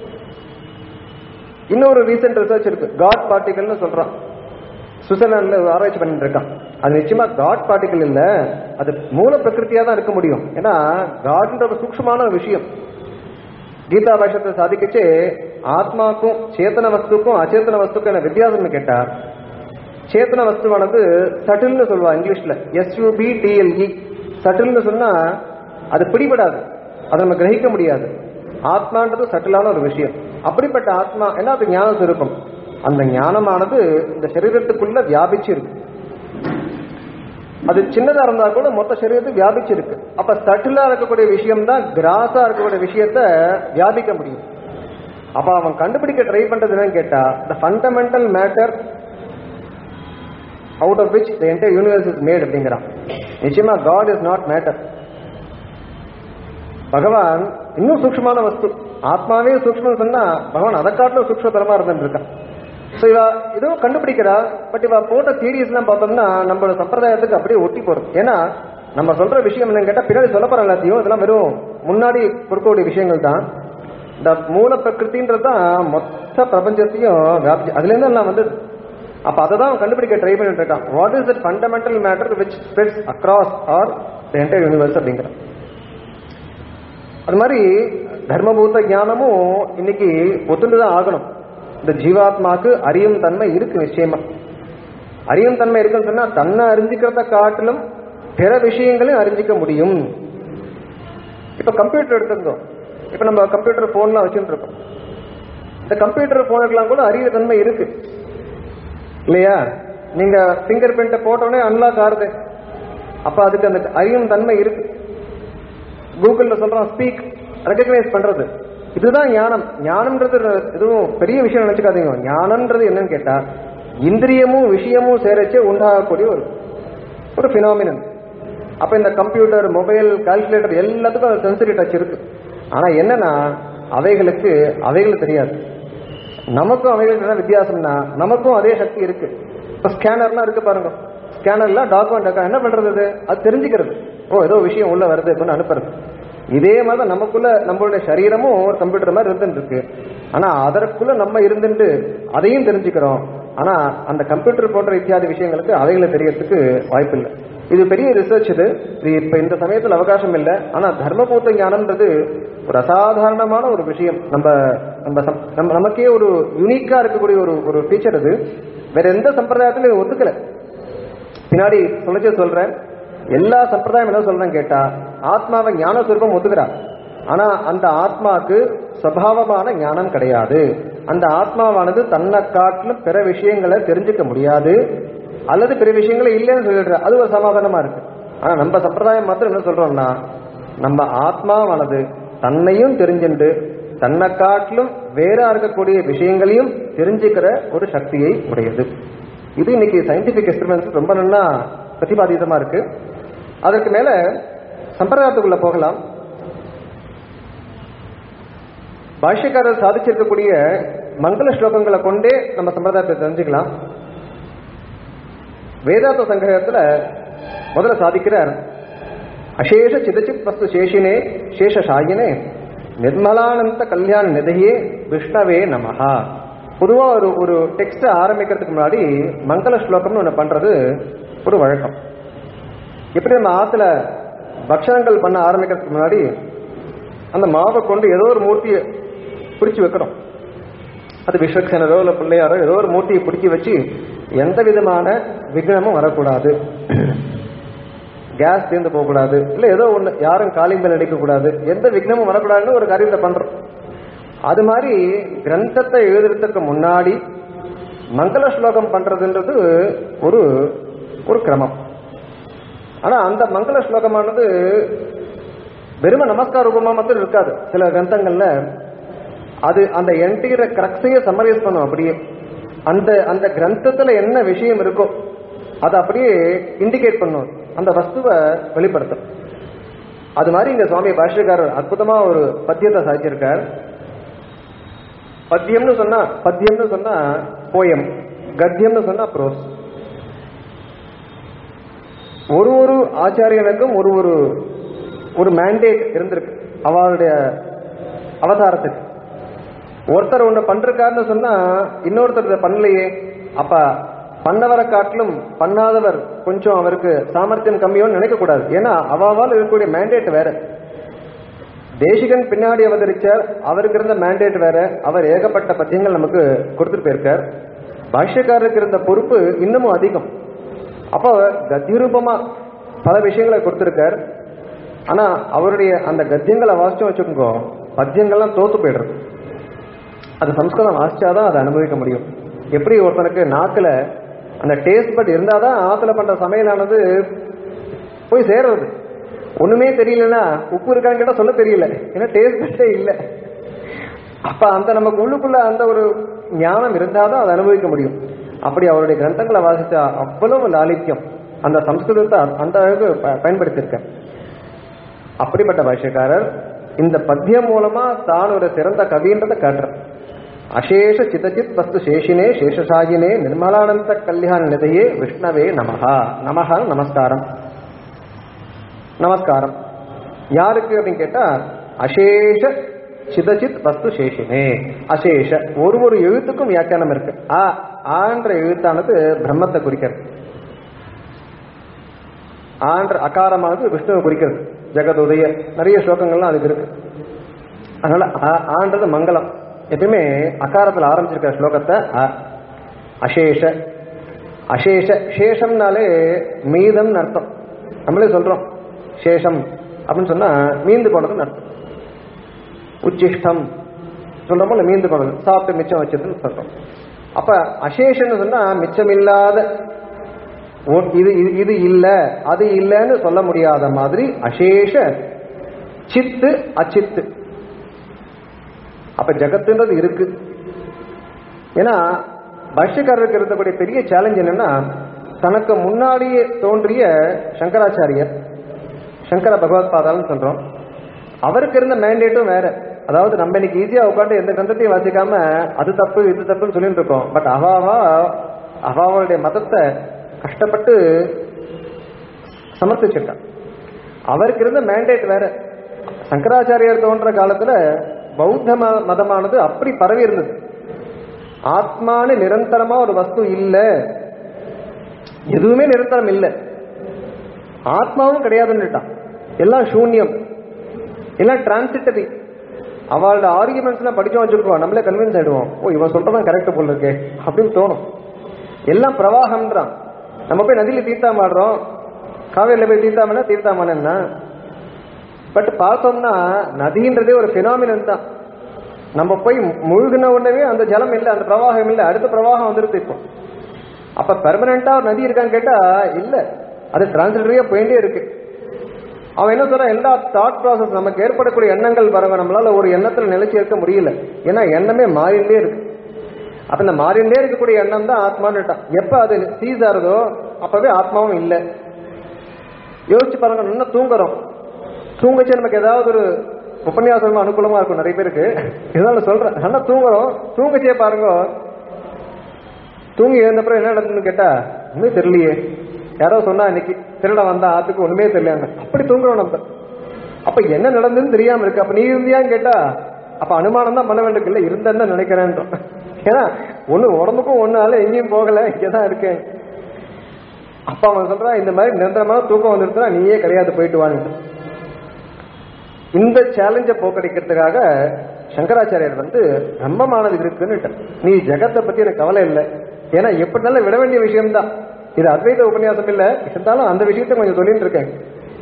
இன்னொரு ரீசெண்ட் ரிசர்ச் இருக்கு காட் பார்ட்டிகல்னு சொல்றான் சுவிட்சர்லாந்துல ஒரு ஆராய்ச்சி பண்ணிட்டு இருக்கான் அது நிச்சயமா காட் பார்ட்டிகல் இல்ல அது மூல பிரகிருத்தியா தான் இருக்க முடியும் ஏன்னா காட்ன்ற ஒரு சூக்ஷமான ஒரு விஷயம் கீதா பாஷத்தை சாதிக்கச்சு ஆத்மாக்கும் சேத்தன வஸ்துக்கும் அச்சேதன வஸ்துக்கும் என்ன வித்தியாசம்னு கேட்டா சேத்தன வஸ்துவானது சட்டில்னு சொல்லுவா இங்கிலீஷ்ல எஸ்யூபி டிஎல்இ சட்டில்னு சொன்னா அது பிடிபடாது அதை நம்ம கிரகிக்க முடியாது ஆத்மான்றது சட்டிலான ஒரு விஷயம் அப்படிப்பட்ட ஆத்மா என்ன அது ஞான சுரூபம் அந்த ஞானமானது இந்த சரீரத்துக்குள்ள வியாபிச்சு இருக்கு அது சின்னதா இருந்தா கூட மொத்த சரீரத்துக்கு வியாபிச்சு இருக்கு அப்ப சட்டிலா இருக்கக்கூடிய விஷயம் தான் கிராஸா இருக்கக்கூடிய விஷயத்த வியாபிக்க முடியும் அப்ப அவன் கண்டுபிடிக்க ட்ரை பண்றது என்னன்னு கேட்டா the fundamental matter out of which the entire universe is made அப்படிங்கிறான் நிச்சயமா காட் இஸ் நாட் மேட்டர் பகவான் இன்னும் சூக்ஷ்மமான வஸ்து ஆத்மாவே சூக்ஷ்மம் சொன்னா பகவான் அதை காட்டிலும் சூக்ஷ்மதரமா இருந்துட்டு இருக்கான் ஸோ இவ ஏதோ கண்டுபிடிக்கிறா பட் இவ போட்ட தியரிஸ் எல்லாம் பார்த்தோம்னா நம்மளோட சம்பிரதாயத்துக்கு அப்படியே ஒட்டி போறோம் ஏன்னா நம்ம சொல்ற விஷயம் என்னன்னு கேட்டா பின்னாடி சொல்ல போற எல்லாத்தையும் இதெல்லாம் வெறும் முன்னாடி கொடுக்கக்கூடிய விஷயங்கள் தான் இந்த மூல பிரகிருத்தின்றது தான் மொத்த பிரபஞ்சத்தையும் வியாபிச்சு அதுல இருந்து எல்லாம் வந்து அப்ப அதை தான் கண்டுபிடிக்க ட்ரை பண்ணிட்டு இருக்கான் what is that fundamental matter which spreads across are the entire universe அப்படிங்கிற அது மாதிரி தர்மபூத ஞானமும் இன்னைக்கு ஒத்துண்டுதான் ஆகணும் இந்த ஜீவாத்மாக்கு அறியும் தன்மை இருக்கு நிச்சயமா அறியும் தன்மை இருக்குன்னு சொன்னா தன்னை அறிஞ்சிக்கிறத காட்டிலும் பிற விஷயங்களையும் அறிஞ்சிக்க முடியும் இப்ப கம்ப்யூட்டர் எடுத்துருந்தோம் இப்ப நம்ம கம்ப்யூட்டர் போன்லாம் வச்சுட்டு இருக்கோம் இந்த கம்ப்யூட்டர் போனுக்கெல்லாம் கூட அறிவு தன்மை இருக்கு இல்லையா நீங்க பிங்கர் பிரிண்ட்டை போட்டோடனே அன்லாக் ஆறுது அப்ப அதுக்கு அந்த அறியும் தன்மை இருக்கு கூகுள்ல சொல்றோம் ஸ்பீக் ரெகக்னைஸ் பண்றது இதுதான் ஞானம் ஞானம்ன்றது எதுவும் பெரிய விஷயம் நினைச்சுக்காதீங்க ஞானம்ன்றது என்னன்னு கேட்டா இந்திரியமும் விஷயமும் சேரச்சே உண்டாகக்கூடிய ஒரு ஒரு பினாமினன் அப்ப இந்த கம்ப்யூட்டர் மொபைல் கால்குலேட்டர் எல்லாத்துக்கும் அது சென்சரி டச் இருக்கு ஆனா என்னன்னா அவைகளுக்கு அவைகள் தெரியாது நமக்கும் அவைகளுக்கு என்ன வித்தியாசம்னா நமக்கும் அதே சக்தி இருக்கு இப்ப ஸ்கேனர்லாம் இருக்கு பாருங்க ஸ்கேனர்ல டாக்குமெண்ட் என்ன பண்றது அது அது தெரிஞ்சுக்கிறது ஓ ஏதோ விஷயம் உள்ள வருது அப்படின்னு அனுப்புறது இதே மாதிரி தான் நமக்குள்ள நம்மளுடைய சரீரமும் ஒரு கம்ப்யூட்டர் மாதிரி இருந்துட்டு இருக்கு ஆனா அதற்குள்ள நம்ம இருந்துட்டு அதையும் தெரிஞ்சுக்கிறோம் ஆனா அந்த கம்ப்யூட்டர் போன்ற இத்தியாதி விஷயங்களுக்கு அவைகளை தெரியறதுக்கு வாய்ப்பு இல்லை இது பெரிய ரிசர்ச் இது இது இப்ப இந்த சமயத்தில் அவகாசம் இல்லை ஆனா தர்மபூத்த ஞானம்ன்றது ஒரு அசாதாரணமான ஒரு விஷயம் நம்ம நம்ம சம்- நம்ம நமக்கே ஒரு யூனிக்கா இருக்கக்கூடிய ஒரு ஒரு ஃபீச்சர் இது வேற எந்த சம்பிரதாயத்திலும் இது ஒத்துக்கல பின்னாடி சொல்லச்சே சொல்றேன் எல்லா சம்பிரதாயம் என்ன சொல்றேன் கேட்டா ஆத்மாவை ஞான சுரூபம் ஒத்துக்கிறா ஆனா அந்த ஆத்மாக்கு சுவாவமான ஞானம் கிடையாது அந்த ஆத்மாவானது தன்னை காட்டிலும் பிற விஷயங்களை தெரிஞ்சுக்க முடியாது அல்லது பிற விஷயங்களை இல்லைன்னு சொல்லிடுற அது ஒரு சமாதானமா இருக்கு ஆனா நம்ம சம்பிரதாயம் மாத்திரம் என்ன சொல்றோம்னா நம்ம ஆத்மாவானது தன்னையும் தெரிஞ்சுண்டு தன்னை காட்டிலும் வேற இருக்கக்கூடிய விஷயங்களையும் தெரிஞ்சுக்கிற ஒரு சக்தியை உடையது இது இன்னைக்கு சயின்டிபிக் எக்ஸ்பெரிமெண்ட்ஸ் ரொம்ப நல்லா பிரதிபாதிதமா இருக்கு அதற்கு மேல சம்பிரதாயத்துக்குள்ள போகலாம் பாஷ்யக்காரர் சாதிச்சிருக்கக்கூடிய மங்கள ஸ்லோகங்களை கொண்டே நம்ம சம்பிரதாயத்தை தெரிஞ்சுக்கலாம் வேதாந்த சங்கிரகத்துல முதல்ல சாதிக்கிறார் அசேஷ சிதச்சித் வஸ்து சேஷினே சேஷ சாயினே நிர்மலானந்த கல்யாண நிதையே விஷ்ணவே நமஹா பொதுவா ஒரு ஒரு டெக்ஸ்ட் ஆரம்பிக்கிறதுக்கு முன்னாடி மங்கள ஸ்லோகம்னு ஒன்று பண்றது ஒரு வழக்கம் எப்படி நம்ம ஆத்துல பக்ஷணங்கள் பண்ண ஆரம்பிக்கிறதுக்கு முன்னாடி அந்த மாவை கொண்டு ஏதோ ஒரு மூர்த்தியை பிடிச்சு வைக்கிறோம் அது விஸ்வக்சனரோ இல்லை பிள்ளையாரோ ஏதோ ஒரு மூர்த்தியை பிடிச்சி வச்சு எந்த விதமான விக்னமும் வரக்கூடாது கேஸ் தீர்ந்து போகக்கூடாது இல்லை ஏதோ ஒன்று யாரும் காலிங் மேல் அடிக்கக்கூடாது எந்த விக்னமும் வரக்கூடாதுன்னு ஒரு காரியத்தை பண்றோம் அது மாதிரி கிரந்தத்தை எழுதுறதுக்கு முன்னாடி மங்கள ஸ்லோகம் பண்றதுன்றது ஒரு ஒரு கிரமம் ஆனா அந்த மங்கள ஸ்லோகமானது வெறும நமஸ்கார ரூபமா மட்டும் இருக்காது சில கிரந்தங்கள்ல அது அந்த என்டையர கரெக்டையே சம்மரைஸ் பண்ணும் அப்படியே அந்த அந்த கிரந்தத்துல என்ன விஷயம் இருக்கோ அதை அப்படியே இண்டிகேட் பண்ணும் அந்த வஸ்துவை வெளிப்படுத்தும் அது மாதிரி இங்க சுவாமி பாஷ்யக்காரர் அற்புதமா ஒரு பத்தியத்தை சாதிச்சிருக்கார் பத்தியம்னு சொன்னா பத்தியம்னு சொன்னா போயம் கத்தியம்னு சொன்னா ப்ரோஸ் ஒரு ஒரு ஆச்சாரியனுக்கும் ஒரு ஒரு ஒரு மேண்டேட் இருந்திருக்கு அவளுடைய அவதாரத்துக்கு ஒருத்தர் ஒண்ணு பண்றாருன்னு சொன்னா இன்னொருத்தர் இதை பண்ணலையே அப்ப பண்ணவரை காட்டிலும் பண்ணாதவர் கொஞ்சம் அவருக்கு சாமர்த்தியம் கம்மியோன்னு நினைக்க கூடாது ஏன்னா அவாவால் இருக்கக்கூடிய மேண்டேட் வேற தேசிகன் பின்னாடி அவதரிச்சார் அவருக்கு இருந்த மேண்டேட் வேற அவர் ஏகப்பட்ட பத்தியங்கள் நமக்கு கொடுத்துட்டு போயிருக்கார் பாஷ்யக்காரருக்கு இருந்த பொறுப்பு இன்னமும் அதிகம் அப்போ கத்தியரூபமா பல விஷயங்களை கொடுத்திருக்கார் ஆனா அவருடைய அந்த கத்தியங்களை வாசிச்சோம் வச்சுக்கோங்க பத்தியங்கள்லாம் தோத்து போயிடுறது அது சம்ஸ்கிருதம் வாசிச்சாதான் அதை அனுபவிக்க முடியும் எப்படி ஒருத்தனுக்கு நாக்குல அந்த டேஸ்ட் பட் இருந்தாதான் ஆத்துல பண்ற சமையலானது போய் சேர்றது ஒண்ணுமே தெரியலன்னா உப்பு இருக்கான்னு கேட்டா சொல்ல தெரியல ஏன்னா டேஸ்ட் பட்டே இல்லை அப்ப அந்த நமக்கு உள்ளுக்குள்ள அந்த ஒரு ஞானம் இருந்தாதான் அதை அனுபவிக்க முடியும் அப்படி அவருடைய கிரந்தங்களை வாசிச்சா அவ்வளவு லாலித்யம் அந்த சம்ஸ்கிருதத்தை அந்த அளவுக்கு ப- பயன்படுத்தியிருக்க அப்படிப்பட்ட பாஷ்யக்காரர் இந்த பத்தியம் மூலமா தான் ஒரு சிறந்த கவின்றதை காட்டுறார் அசேஷ சிதச்சித் வஸ்து சேஷினே சேஷசாயினே நிர்மலானந்த கல்யாண நிதையே விஷ்ணவே நமஹா நமஹா நமஸ்காரம் நமஸ்காரம் யாருக்கு அப்படின்னு கேட்டா அசேஷ சிதச்சித் வஸ்து சேஷினே அசேஷ ஒரு ஒரு எழுத்துக்கும் வியாக்கியானம் இருக்கு ஆ ஆன்ற எழுத்தானது பிரம்மத்தை குறிக்கிறது ஆன்ற அகாரமானது விஷ்ணுவை குறிக்கிறது ஜெகதுதய நிறைய ஸ்லோகங்கள்லாம் அதுக்கு இருக்கு அதனால ஆ- ஆன்றது மங்களம் எப்பயுமே அகாரத்தில் ஆரம்பிச்சிருக்கிற ஸ்லோகத்தை அ அசேஷ அசேஷ சேஷம்னாலே மீதம்னு அர்த்தம் நம்மளே சொல்றோம் சேஷம் அப்படின்னு சொன்னா மீந்து போனதுன்னு அர்த்தம் உச்சிஷ்டம் சொல்றோமோ இல்ல மீந்து போனது சாப்பிட்டு மிச்சம் வச்சதுன்னு சொல்றோம் அப்ப அசேஷன்னு சொன்னா மிச்சமில்லாத ஓ- இது இது- இது இல்ல அது இல்லைன்னு சொல்ல முடியாத மாதிரி அசேஷ சித்து அச்சித்து அப்ப ஜகத்துன்றது இருக்கு ஏன்னா பாஷ்யக்காரருக்கு இருந்தபடி பெரிய சேலஞ்ச் என்னன்னா தனக்கு முன்னாடியே தோன்றிய சங்கராச்சாரியர் சங்கர பகவத் பாதால்னு சொல்றோம் அவருக்கு இருந்த மேண்டேட்டும் வேற அதாவது நம்ம இன்னைக்கு ஈஸியா உட்காந்து எந்த கிரந்தத்தையும் வாசிக்காம அது தப்பு இது தப்புன்னு சொல்லிட்டு இருக்கோம் பட் அவாவா அவாவுடைய மதத்தை கஷ்டப்பட்டு சமர்ப்பிச்சிருக்கான் அவருக்கு இருந்த மேண்டேட் வேற சங்கராச்சாரியார் தோன்ற காலத்துல பௌத்த ம- மதமானது அப்படி பரவி இருந்தது ஆத்மானு நிரந்தரமா ஒரு வஸ்து இல்ல எதுவுமே நிரந்தரம் இல்லை ஆத்மாவும் கிடையாதுன்னுட்டான் எல்லாம் சூன்யம் எல்லாம் டிரான்சிட்டரி அவளோட ஆர்குமெண்ட்ஸ்லாம் படிச்சோம் வச்சிருக்கோம் நம்மளே கன்வின்ஸ் ஆயிடுவோம் ஓ இவன் சொல்றதான் கரெக்ட் போல இருக்கே அப்படின்னு தோணும் எல்லாம் பிரவாகம்ன்றான் நம்ம போய் நதியில தீர்த்தாம ஆடுறோம் காவேரியில போய் தீர்த்தாமனா தீர்த்தாமனா பட் பார்த்தோம்னா நதின்றதே ஒரு பினாமினன் தான் நம்ம போய் முழுகின உடனே அந்த ஜலம் இல்லை அந்த பிரவாகம் இல்லை அடுத்த பிரவாகம் வந்துருது இப்போ அப்ப பெர்மனண்டா ஒரு நதி இருக்கான்னு கேட்டா இல்ல அது டிரான்சிட்டரியா போயிட்டே இருக்கு அவன் என்ன சொல்றான் எல்லா தாட் ப்ராசஸ் நமக்கு ஏற்படக்கூடிய எண்ணங்கள் பாருங்க நம்மளால ஒரு எண்ணத்துல நிலைச்சு இருக்க முடியல ஏன்னா எண்ணமே மாறிண்டே இருக்கு அப்ப இந்த மாறிண்டே இருக்கக்கூடிய எண்ணம் தான் ஆத்மான்னுட்டான் எப்ப அது சீஸ் ஆறுதோ அப்பவே ஆத்மாவும் இல்லை யோசிச்சு பாருங்க நல்லா தூங்குறோம் தூங்கச்சு நமக்கு ஏதாவது ஒரு உபன்யாசம் அனுகூலமா இருக்கும் நிறைய பேருக்கு இதனால சொல்றேன் நல்லா தூங்குறோம் தூங்கச்சே பாருங்க தூங்கி எழுந்தப்புறம் என்ன நடந்ததுன்னு கேட்டா ஒண்ணுமே தெரியலையே யாரோ சொன்னா இன்னைக்கு திருட வந்தா ஆத்துக்கு ஒண்ணுமே தெரியல அப்படி தூங்குறோம் நம்ம அப்ப என்ன நடந்ததுன்னு தெரியாம இருக்கு அப்ப நீ இருந்தியான்னு கேட்டா அப்ப அனுமானம் தான் பண்ண வேண்டியது இல்ல இருந்தேன்னு நினைக்கிறேன்றோம் ஏன்னா ஒண்ணு உடம்புக்கும் ஒன்னால எங்கேயும் போகல இங்கதான் இருக்கேன் அப்ப அவன் சொல்றான் இந்த மாதிரி நிரந்தரமான தூக்கம் வந்துருச்சுன்னா நீயே கிடையாது போயிட்டு வான்னு இந்த சேலஞ்சை போக்கடிக்கிறதுக்காக சங்கராச்சாரியர் வந்து பிரம்மமானது இருக்குன்னு நீ ஜெகத்தை பத்தி எனக்கு கவலை இல்லை ஏன்னா எப்படினாலும் விட வேண்டிய விஷயம்தான் இது அத்வைத உபன்யாசம் இல்ல இருந்தாலும் அந்த விஷயத்த கொஞ்சம் சொல்லிட்டு இருக்கேன்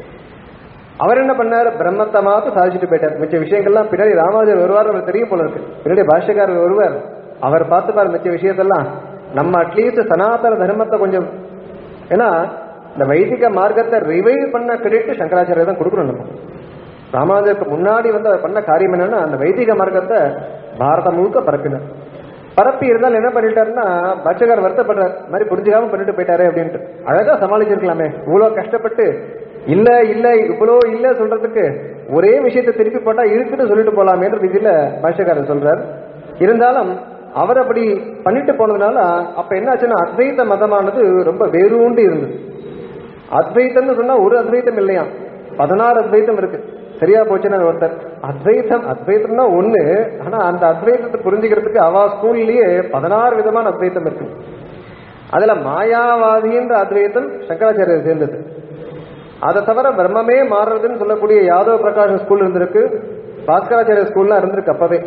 அவர் என்ன பண்ணாரு பிரம்மத்தை மாத்து சாதிச்சுட்டு போயிட்டார் மிச்ச விஷயங்கள்லாம் பின்னாடி ராமானுஜர் வருவார் அவருக்கு தெரியும் போல இருக்கு பின்னாடி பாஷ்யக்காரர் வருவார் அவர் பார்த்துப்பார் மிச்ச விஷயத்தெல்லாம் நம்ம அட்லீஸ்ட் சனாதன தர்மத்தை கொஞ்சம் ஏன்னா இந்த வைதிக மார்க்கத்தை ரிவைவ் பண்ண கிரெடிட் சங்கராச்சாரியர் தான் கொடுக்கணும் நம்ம ராமானுஜருக்கு முன்னாடி வந்து அவர் பண்ண காரியம் என்னன்னா அந்த வைதிக மார்க்கத்தை பாரதம் முழுக்க பரப்பினார் பரப்பி இருந்தால் என்ன பண்ணிட்டாருன்னா பட்சகார் வருத்தப்படுறார் இந்த மாதிரி புரிஞ்சுக்காம பண்ணிட்டு போயிட்டாரு அப்படின்ட்டு அழகா சமாளிச்சிருக்கலாமே இவ்வளவு கஷ்டப்பட்டு இல்ல இல்ல இவ்வளோ இல்ல சொல்றதுக்கு ஒரே விஷயத்தை திருப்பி போட்டா இருக்குன்னு சொல்லிட்டு போலாமேன்ற ரீதியில பாஷ்யக்காரர் சொல்றார் இருந்தாலும் அவர் அப்படி பண்ணிட்டு போனதுனால அப்ப என்ன ஆச்சுன்னா அத்வைத மதமானது ரொம்ப வேரூண்டு இருந்தது அத்வைத்தம்னு சொன்னா ஒரு அத்வைத்தம் இல்லையா பதினாறு அத்வைத்தம் இருக்கு சரியா போச்சுன்னா ஒருத்தர் அத்வைத்தம் அத்வைத்தம்னா ஒண்ணு ஆனா அந்த அத்வைத்தத்தை புரிஞ்சுக்கிறதுக்கு அவா ஸ்கூல்லயே பதினாறு விதமான அத்வைத்தம் இருக்கு அதுல மாயாவாதின்ற அத்வைத்தம் சங்கராச்சாரியர் சேர்ந்தது அதை தவிர பிரம்மமே மாறுறதுன்னு சொல்லக்கூடிய யாதவ பிரகாஷ் ஸ்கூல் இருந்திருக்கு பாஸ்கராச்சாரிய ஸ்கூல்லாம் இருந்திருக்கு அப்பவே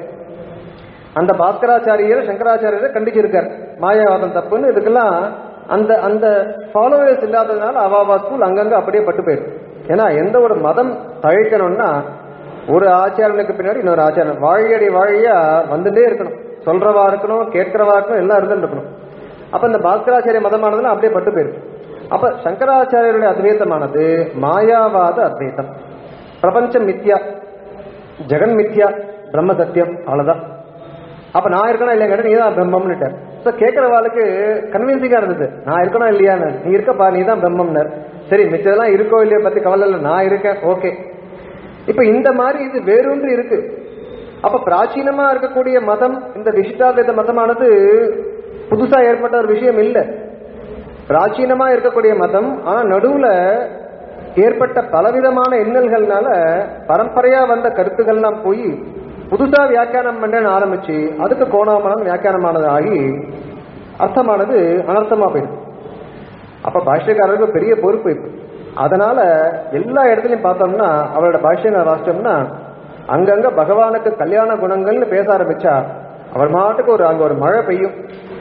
அந்த பாஸ்கராச்சாரியர் சங்கராச்சாரியரை கண்டிச்சிருக்கார் மாயாவாதம் தப்புன்னு இதுக்கெல்லாம் அந்த அந்த ஃபாலோவர்ஸ் இல்லாததுனால அவாவா ஸ்கூல் அங்கங்க அப்படியே பட்டு போயிருக்கு ஏன்னா எந்த ஒரு மதம் தழைக்கணும்னா ஒரு ஆச்சாரனுக்கு பின்னாடி இன்னொரு ஆச்சாரன் வாழியடி வாழியா வந்துட்டே இருக்கணும் சொல்றவா இருக்கணும் கேட்கிறவா இருக்கணும் எல்லாம் இருந்துட்டு இருக்கணும் அப்ப இந்த பாஸ்கராச்சாரிய மதமானதுல அப்படியே பட்டு போயிருக்கு அப்ப சங்கராச்சாரியருடைய அத்வைத்தமானது மாயாவாத அத்வைத்தம் பிரபஞ்சம் மித்யா ஜெகன் மித்யா பிரம்ம சத்தியம் அவ்வளவுதான் அப்ப நான் இருக்கணும் இல்லையா நீ தான் பிரம்மம்னுட்டார் ஸோ கேட்கறவாளுக்கு கன்வின்சிங்கா இருந்தது நான் இருக்கணும் இல்லையான்னு நீ இருக்கப்பா நீ தான் பிரம்மம்னர் சரி மிச்சதெல்லாம் இருக்கோ இல்லையோ பத்தி கவலை இல்லை நான் இருக்கேன் ஓகே இப்ப இந்த மாதிரி இது வேறொன்று இருக்கு அப்ப பிராச்சீனமா இருக்கக்கூடிய மதம் இந்த விசிஷ்டாத்வைத மதமானது புதுசா ஏற்பட்ட ஒரு விஷயம் இல்லை பிராச்சீனமா இருக்கக்கூடிய மதம் ஆனா நடுவுல ஏற்பட்ட பலவிதமான எண்ணல்கள்னால பரம்பரையா வந்த கருத்துக்கள்லாம் போய் புதுசா வியாக்கியானம் பண்ண ஆரம்பிச்சு அதுக்கு கோணாமலம் வியாக்கியானமானது ஆகி அர்த்தமானது அனர்த்தமா போயிடும் அப்ப பாஷ்யக்காரருக்கு பெரிய பொறுப்பு இருக்கு அதனால எல்லா இடத்துலயும் பார்த்தோம்னா அவரோட பாஷ்யங்களை வாசிச்சோம்னா அங்கங்க பகவானுக்கு கல்யாண குணங்கள்னு பேச ஆரம்பிச்சா அவர் மாட்டுக்கு ஒரு அங்க ஒரு மழை பெய்யும்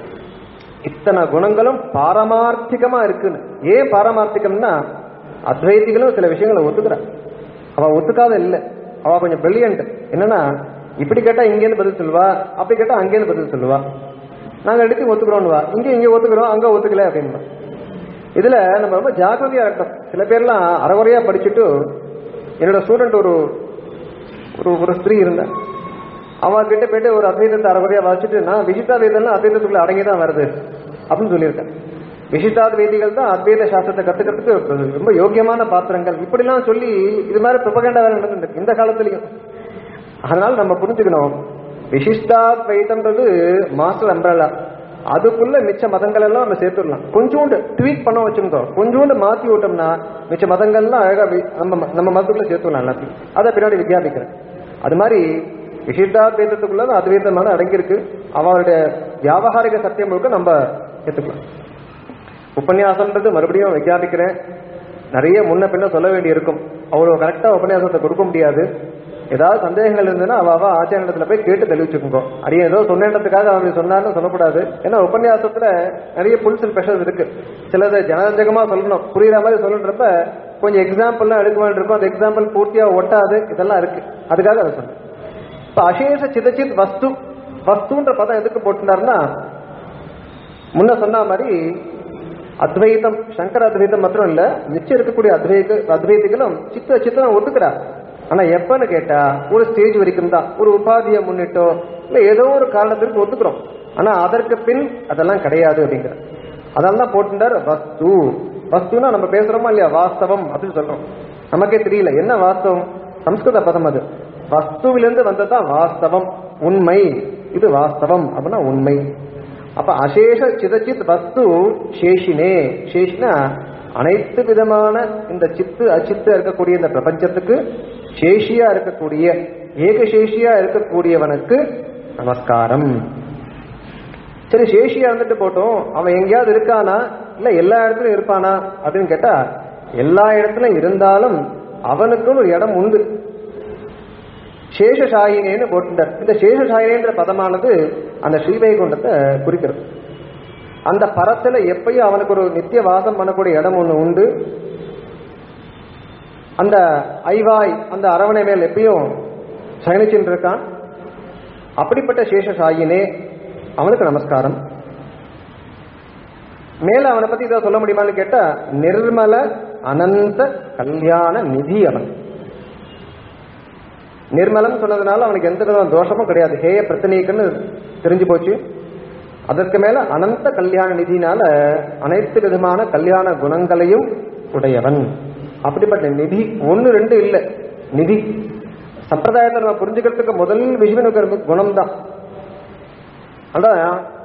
இத்தனை குணங்களும் பாரமார்த்திகமா இருக்குன்னு ஏன் பாரமார்த்திகம்னா அத்வைதிகளும் சில விஷயங்களை ஒத்துக்கிறான் அவ ஒத்துக்காத இல்லை அவ கொஞ்சம் பிரில்லியன்ட் என்னன்னா இப்படி கேட்டா இங்கேருந்து பதில் சொல்லுவா அப்படி கேட்டா அங்கேருந்து பதில் சொல்லுவா நாங்க எடுத்து ஒத்துக்கிறோம் வா இங்க இங்க ஒத்துக்கிறோம் அங்க ஒத்துக்கல அப்படின்னு இதுல நம்ம ரொம்ப ஜாக்கிரதையா இருக்கணும் சில பேர்லாம் அறகுறையா படிச்சுட்டு என்னோட ஸ்டூடெண்ட் ஒரு ஒரு ஒரு ஸ்திரீ இருந்தா அவ கிட்ட போயிட்டு ஒரு அத்வைதத்தை அறகுறையா வாசிச்சுட்டு நான் விசிஷ்டாத்வைதம்லாம் அத்வைதத்துக்குள்ள அடங்கி தான் வருது அப்படின்னு சொல்லியிருக்கேன் விசிஷ்டாத்வைதிகள் தான் அத்வைத சாஸ்திரத்தை கத்துக்கிறதுக்கு ரொம்ப யோக்கியமான பாத்திரங்கள் இப்படிலாம் சொல்லி இது மாதிரி ப்ரொபகண்டா வேலை நடந்துருக்கு இந்த காலத்துலயும் அதனால நம்ம புரிஞ்சுக்கணும் விசிஷ்டாத்வைதம்ன்றது மாஸ்டர் அம்பரலா அதுக்குள்ள மிச்ச மதங்கள் எல்லாம் நம்ம சேர்த்துடலாம் கொஞ்சோண்டு ட்வீட் பண்ண வச்சுருந்தோம் கொஞ்சோண்டு மாத்தி விட்டோம்னா மிச்ச மதங்கள்லாம் அழகா வி- நம்ம நம்ம மதத்துக்குள்ள சேர்த்துடலாம் எல்லாத்தையும் அதை பின்னாடி வித்யாபிக்கிறேன் அது மாதிரி விசிஷ்டாத்வைதத்துக்குள்ள தான் அத்வைதமான அடங்கியிருக்கு அவருடைய வியாபகாரிக சத்தியம் முழுக்க நம்ம எடுத்துக்கலாம் உபன்யாசம்ன்றது மறுபடியும் விஞ்ஞாபிக்கிறேன் நிறைய முன்ன பின்ன சொல்ல வேண்டி இருக்கும் அவ்வளவு கரெக்டா உபன்யாசத்தை கொடுக்க முடியாது ஏதாவது சந்தேகங்கள் இருந்ததுன்னா அவ அவ ஆச்சாரியத்துல போய் கேட்டு தெளிவுச்சுக்கோங்க அடியே ஏதோ சொன்னேன்றதுக்காக அவன் சொன்னான்னு சொல்லக்கூடாது ஏன்னா உபன்யாசத்துல நிறைய புல்ஸ் ஸ்பெஷல்ஸ் இருக்கு சிலதை ஜனரஞ்சகமா சொல்லணும் புரியுற மாதிரி சொல்லணுன்றப்ப கொஞ்சம் எக்ஸாம்பிள்லாம் எடுக்க வேண்டியிருக்கும் அந்த எக்ஸாம்பிள் பூர்த்தியா ஒட்டாது இதெல்லாம் இருக்கு அதுக்காக அதை சொன்னேன் இப்ப அசேஷ சிதச்சித் வஸ்து வஸ்துன்ற பதம் எதுக்கு போட்டுனாருன்னா முன்ன சொன்ன மாதிரி அத்வைதம் சங்கர அத்வைதம் மாத்திரம் இல்ல மிச்சம் இருக்கக்கூடிய அத்வைத அத்வைதிகளும் சித்த சித்தம் ஒத்துக்கிறா ஆனா எப்பன்னு கேட்டா ஒரு ஸ்டேஜ் வரைக்கும் தான் ஒரு உபாதியை முன்னிட்டோ இல்ல ஏதோ ஒரு காரணத்திற்கு ஒத்துக்கிறோம் ஆனா அதற்கு பின் அதெல்லாம் கிடையாது அப்படிங்கிற அதெல்லாம் தான் போட்டுட்டார் வஸ்து வஸ்துனா நம்ம பேசுறோமா இல்லையா வாஸ்தவம் அப்படின்னு சொல்றோம் நமக்கே தெரியல என்ன வாஸ்தவம் சம்ஸ்கிருத பதம் அது வஸ்துவிலிருந்து வந்ததுதான் வாஸ்தவம் உண்மை இது வாஸ்தவம் அப்படின்னா உண்மை அப்ப அசேஷ சிதச்சித் வஸ்து சேஷினே சேஷினா அனைத்து விதமான இந்த சித்து அச்சித்து இருக்கக்கூடிய இந்த பிரபஞ்சத்துக்கு சேஷியா இருக்கக்கூடிய ஏகசேஷியா இருக்கக்கூடியவனுக்கு நமஸ்காரம் சரி சேஷியா இருந்துட்டு போட்டோம் அவன் எங்கேயாவது இருக்கானா இல்ல எல்லா இடத்துலயும் இருப்பானா அப்படின்னு கேட்டா எல்லா இடத்துலயும் இருந்தாலும் அவனுக்குன்னு ஒரு இடம் உண்டு சேஷசாயினேன்னு போட்டுட்டார் இந்த சேஷசாயினேன்ற பதமானது அந்த ஸ்ரீவைகுண்டத்தை குறிக்கிறது அந்த பரத்துல எப்பயும் அவனுக்கு ஒரு நித்திய வாசம் பண்ணக்கூடிய இடம் ஒண்ணு உண்டு அந்த ஐவாய் அந்த அரவணை மேல் எப்பயும் சயனிச்சுட்டு இருக்கான் அப்படிப்பட்ட சேஷசாயினே அவனுக்கு நமஸ்காரம் மேல அவனை பத்தி இதை சொல்ல முடியுமான்னு கேட்டா நிர்மல அனந்த கல்யாண நிதி அவன் நிர்மலம் சொன்னதுனால அவனுக்கு எந்த விதமான தோஷமும் கிடையாது ஹேய பிரச்சனைக்குன்னு தெரிஞ்சு போச்சு அதற்கு மேல அனந்த கல்யாண நிதினால அனைத்து விதமான கல்யாண குணங்களையும் உடையவன் அப்படிப்பட்ட நிதி ஒன்னு ரெண்டு இல்ல நிதி சம்பிரதாயத்தை நம்ம புரிஞ்சுக்கிறதுக்கு முதல் விஷயம் எனக்கு குணம் தான் அதான்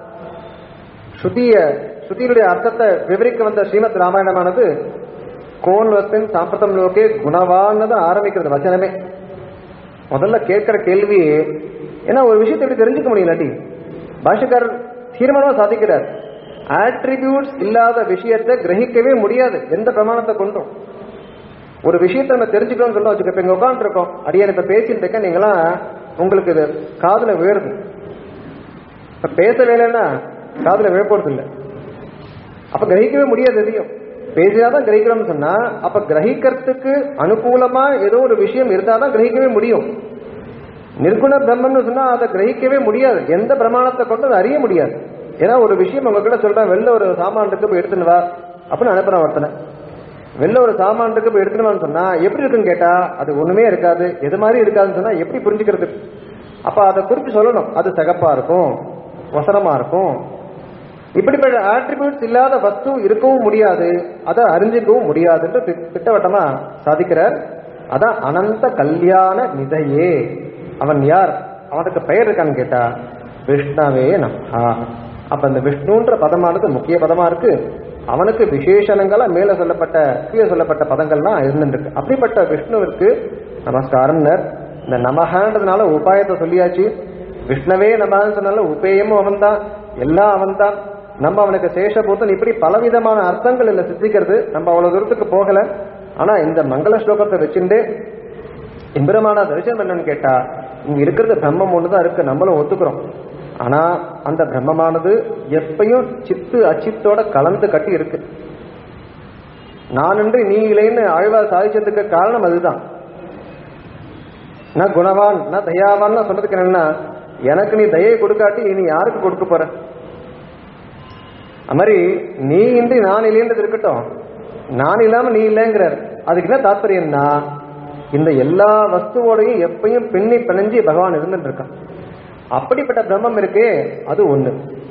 ஸ்ருதிய ஸ்ருதியினுடைய அர்த்தத்தை விவரிக்க வந்த ஸ்ரீமத் ராமாயணமானது கோன் வஸ்தின் சாம்பிரதம் லோகே குணவான்னு ஆரம்பிக்கிறது வச்சனமே முதல்ல கேட்கிற கேள்வி ஏன்னா ஒரு விஷயத்தை எப்படி தெரிஞ்சுக்க முடியலாட்டி பாஷக்காரர் தீர்மானமா சாதிக்கிறார் ஆட்ரிபியூட்ஸ் இல்லாத விஷயத்தை கிரகிக்கவே முடியாது எந்த பிரமாணத்தை கொண்டும் ஒரு விஷயத்தை நம்ம தெரிஞ்சுக்கணும்னு சொல்ல வச்சுக்க இப்ப இங்க உட்காந்துருக்கோம் அடியான் இப்ப பேசிட்டு இருக்க நீங்களாம் உங்களுக்கு இது காதுல வேறுது இப்ப பேச வேலைன்னா காதுல விழப்போறது இல்லை அப்ப கிரகிக்கவே முடியாது எதையும் பேசினாதான் கிரகிக்கிறோம்னு சொன்னா அப்ப கிரகிக்கிறதுக்கு அனுகூலமா ஏதோ ஒரு விஷயம் இருந்தாதான் கிரகிக்கவே முடியும் நிர்குண பிரம்மன்னு சொன்னா அதை கிரகிக்கவே முடியாது எந்த பிரமாணத்தை கொண்டு அதை அறிய முடியாது ஏன்னா ஒரு விஷயம் உங்ககிட்ட சொல்றேன் வெளில ஒரு சாமான் இருக்கு போய் எடுத்துன்னு வா அப்படின்னு அனுப்புறேன் ஒருத்தனை வெளில ஒரு சாமான் இருக்கு போய் எடுத்துன்னு வான்னு சொன்னா எப்படி இருக்குன்னு கேட்டா அது ஒண்ணுமே இருக்காது எது மாதிரி இருக்காதுன்னு சொன்னா எப்படி புரிஞ்சுக்கிறது அப்ப அதை குறித்து சொல்லணும் அது சிகப்பா இருக்கும் வசனமா இருக்கும் இப்படிப்பட்ட ஆட்ரிபியூட்ஸ் இல்லாத வஸ்து இருக்கவும் முடியாது அதை அறிஞ்சிக்கவும் முடியாதுன்ற தி- திட்டவட்டமா சாதிக்கிறார் அதான் அனந்த கல்யாண நிதையே அவன் யார் அவனுக்கு பெயர் இருக்கான்னு கேட்டா விஷ்ணவே நமஹா அப்ப இந்த விஷ்ணுன்ற பதமானது முக்கிய பதமா இருக்கு அவனுக்கு விசேஷணங்களா மேல சொல்லப்பட்ட கீழே சொல்லப்பட்ட பதங்கள்லாம் இருந்துருக்கு அப்படிப்பட்ட விஷ்ணுவிற்கு நமஸ்காரம்னர் இந்த நமஹன்றதுனால உபாயத்தை சொல்லியாச்சு விஷ்ணவே நமன்னு சொன்னால உபேயமும் அவன்தான் எல்லாம் அவன்தான் நம்ம அவனுக்கு சேஷபூத்தன் இப்படி பலவிதமான அர்த்தங்கள் இல்ல சித்திக்கிறது நம்ம அவ்வளவு தூரத்துக்கு போகல ஆனா இந்த மங்கள ஸ்லோகத்தை வச்சுட்டு எம்பெருமான தரிசனம் என்னன்னு கேட்டா இங்க இருக்கிறது பிரம்மம் ஒண்ணுதான் இருக்கு நம்மளும் ஒத்துக்கிறோம் ஆனா அந்த பிரம்மமானது எப்பயும் சித்து அச்சித்தோட கலந்து கட்டி இருக்கு நானன்று நீ இல்லைன்னு ஆழ்வார் சாதிச்சதுக்கு காரணம் அதுதான் நான் குணவான் நான் தயாவான் சொல்றதுக்கு என்னன்னா எனக்கு நீ தயை கொடுக்காட்டி நீ யாருக்கு கொடுக்க போற அது மாதிரி நீ இன்றி நான் இல்லைன்றது இருக்கட்டும் நான் இல்லாம நீ இல்லைங்கிறார் அதுக்கு என்ன தாத்பரியம்னா இந்த எல்லா வஸ்துவோடையும் எப்பயும் பின்னி பிணைஞ்சு பகவான் இருந்துட்டு இருக்கான் அப்படிப்பட்ட பிரம்மம் இருக்கே அது ஒண்ணு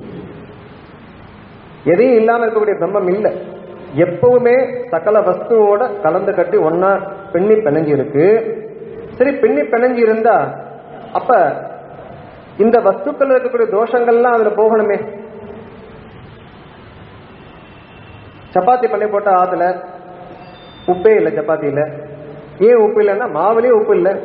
எதையும் இல்லாம இருக்கக்கூடிய பிரம்மம் இல்ல எப்பவுமே சகல வஸ்துவோட கலந்து கட்டி ஒன்னா பின்னி பிணைஞ்சு இருக்கு சரி பின்னி பிணைஞ்சு இருந்தா அப்ப இந்த வஸ்துக்கள் இருக்கக்கூடிய தோஷங்கள்லாம் அதுல போகணுமே சப்பாத்தி பண்ணி போட்ட ஆத்துல உப்பே இல்லை சப்பாத்தியில ஏன் உப்பு இல்லைன்னா மாவுலயே உப்பு இல்லை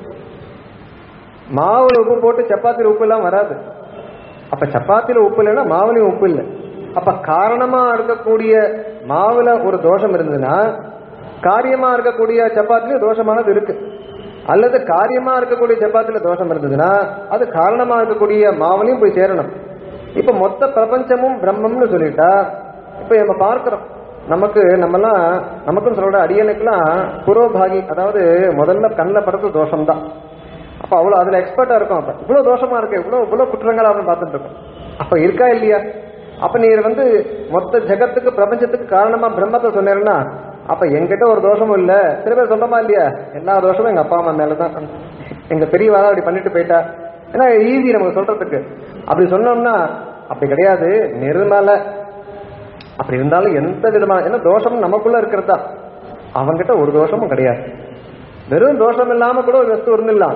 மாவுல உப்பு போட்டு சப்பாத்தில உப்பு எல்லாம் வராது அப்ப சப்பாத்தில உப்பு இல்லைன்னா மாவுலயும் உப்பு இல்லை அப்ப காரணமா இருக்கக்கூடிய மாவுல ஒரு தோஷம் இருந்ததுன்னா காரியமா இருக்கக்கூடிய சப்பாத்திலும் தோஷமானது இருக்கு அல்லது காரியமா இருக்கக்கூடிய சப்பாத்தில தோஷம் இருந்ததுன்னா அது காரணமா இருக்கக்கூடிய மாவுலையும் போய் சேரணும் இப்ப மொத்த பிரபஞ்சமும் பிரம்மம்னு சொல்லிட்டா இப்ப நம்ம பார்க்கிறோம் நமக்கு நம்மலாம் நமக்கும் சொல்ற அடியனுக்குலாம் புரோபாகி அதாவது முதல்ல கண்ணில் படுறது தோஷம் தான் அப்ப அவ்வளவு அதுல எக்ஸ்பர்ட்டா இருக்கும் அப்ப இவ்வளவு தோஷமா இருக்கு இவ்வளவு இவ்வளவு குற்றங்கள் அவன் பார்த்துட்டு இருக்கோம் அப்ப இருக்கா இல்லையா அப்ப நீர் வந்து மொத்த ஜெகத்துக்கு பிரபஞ்சத்துக்கு காரணமா பிரம்மத்தை சொன்னேன்னா அப்ப என்கிட்ட ஒரு தோஷமும் இல்ல சில பேர் சொல்றமா இல்லையா எல்லா தோஷமும் எங்க அப்பா அம்மா மேலதான் எங்க பெரியவா அப்படி பண்ணிட்டு போயிட்டா ஏன்னா ஈஸி நமக்கு சொல்றதுக்கு அப்படி சொன்னோம்னா அப்படி கிடையாது நிர்மல அப்படி இருந்தாலும் எந்த விதமான என்ன தோஷமும் நமக்குள்ள இருக்கிறதா அவங்கிட்ட ஒரு தோஷமும் கிடையாது வெறும் தோஷம் இல்லாம கூட ஒரு வஸ்து இருந்துடலாம்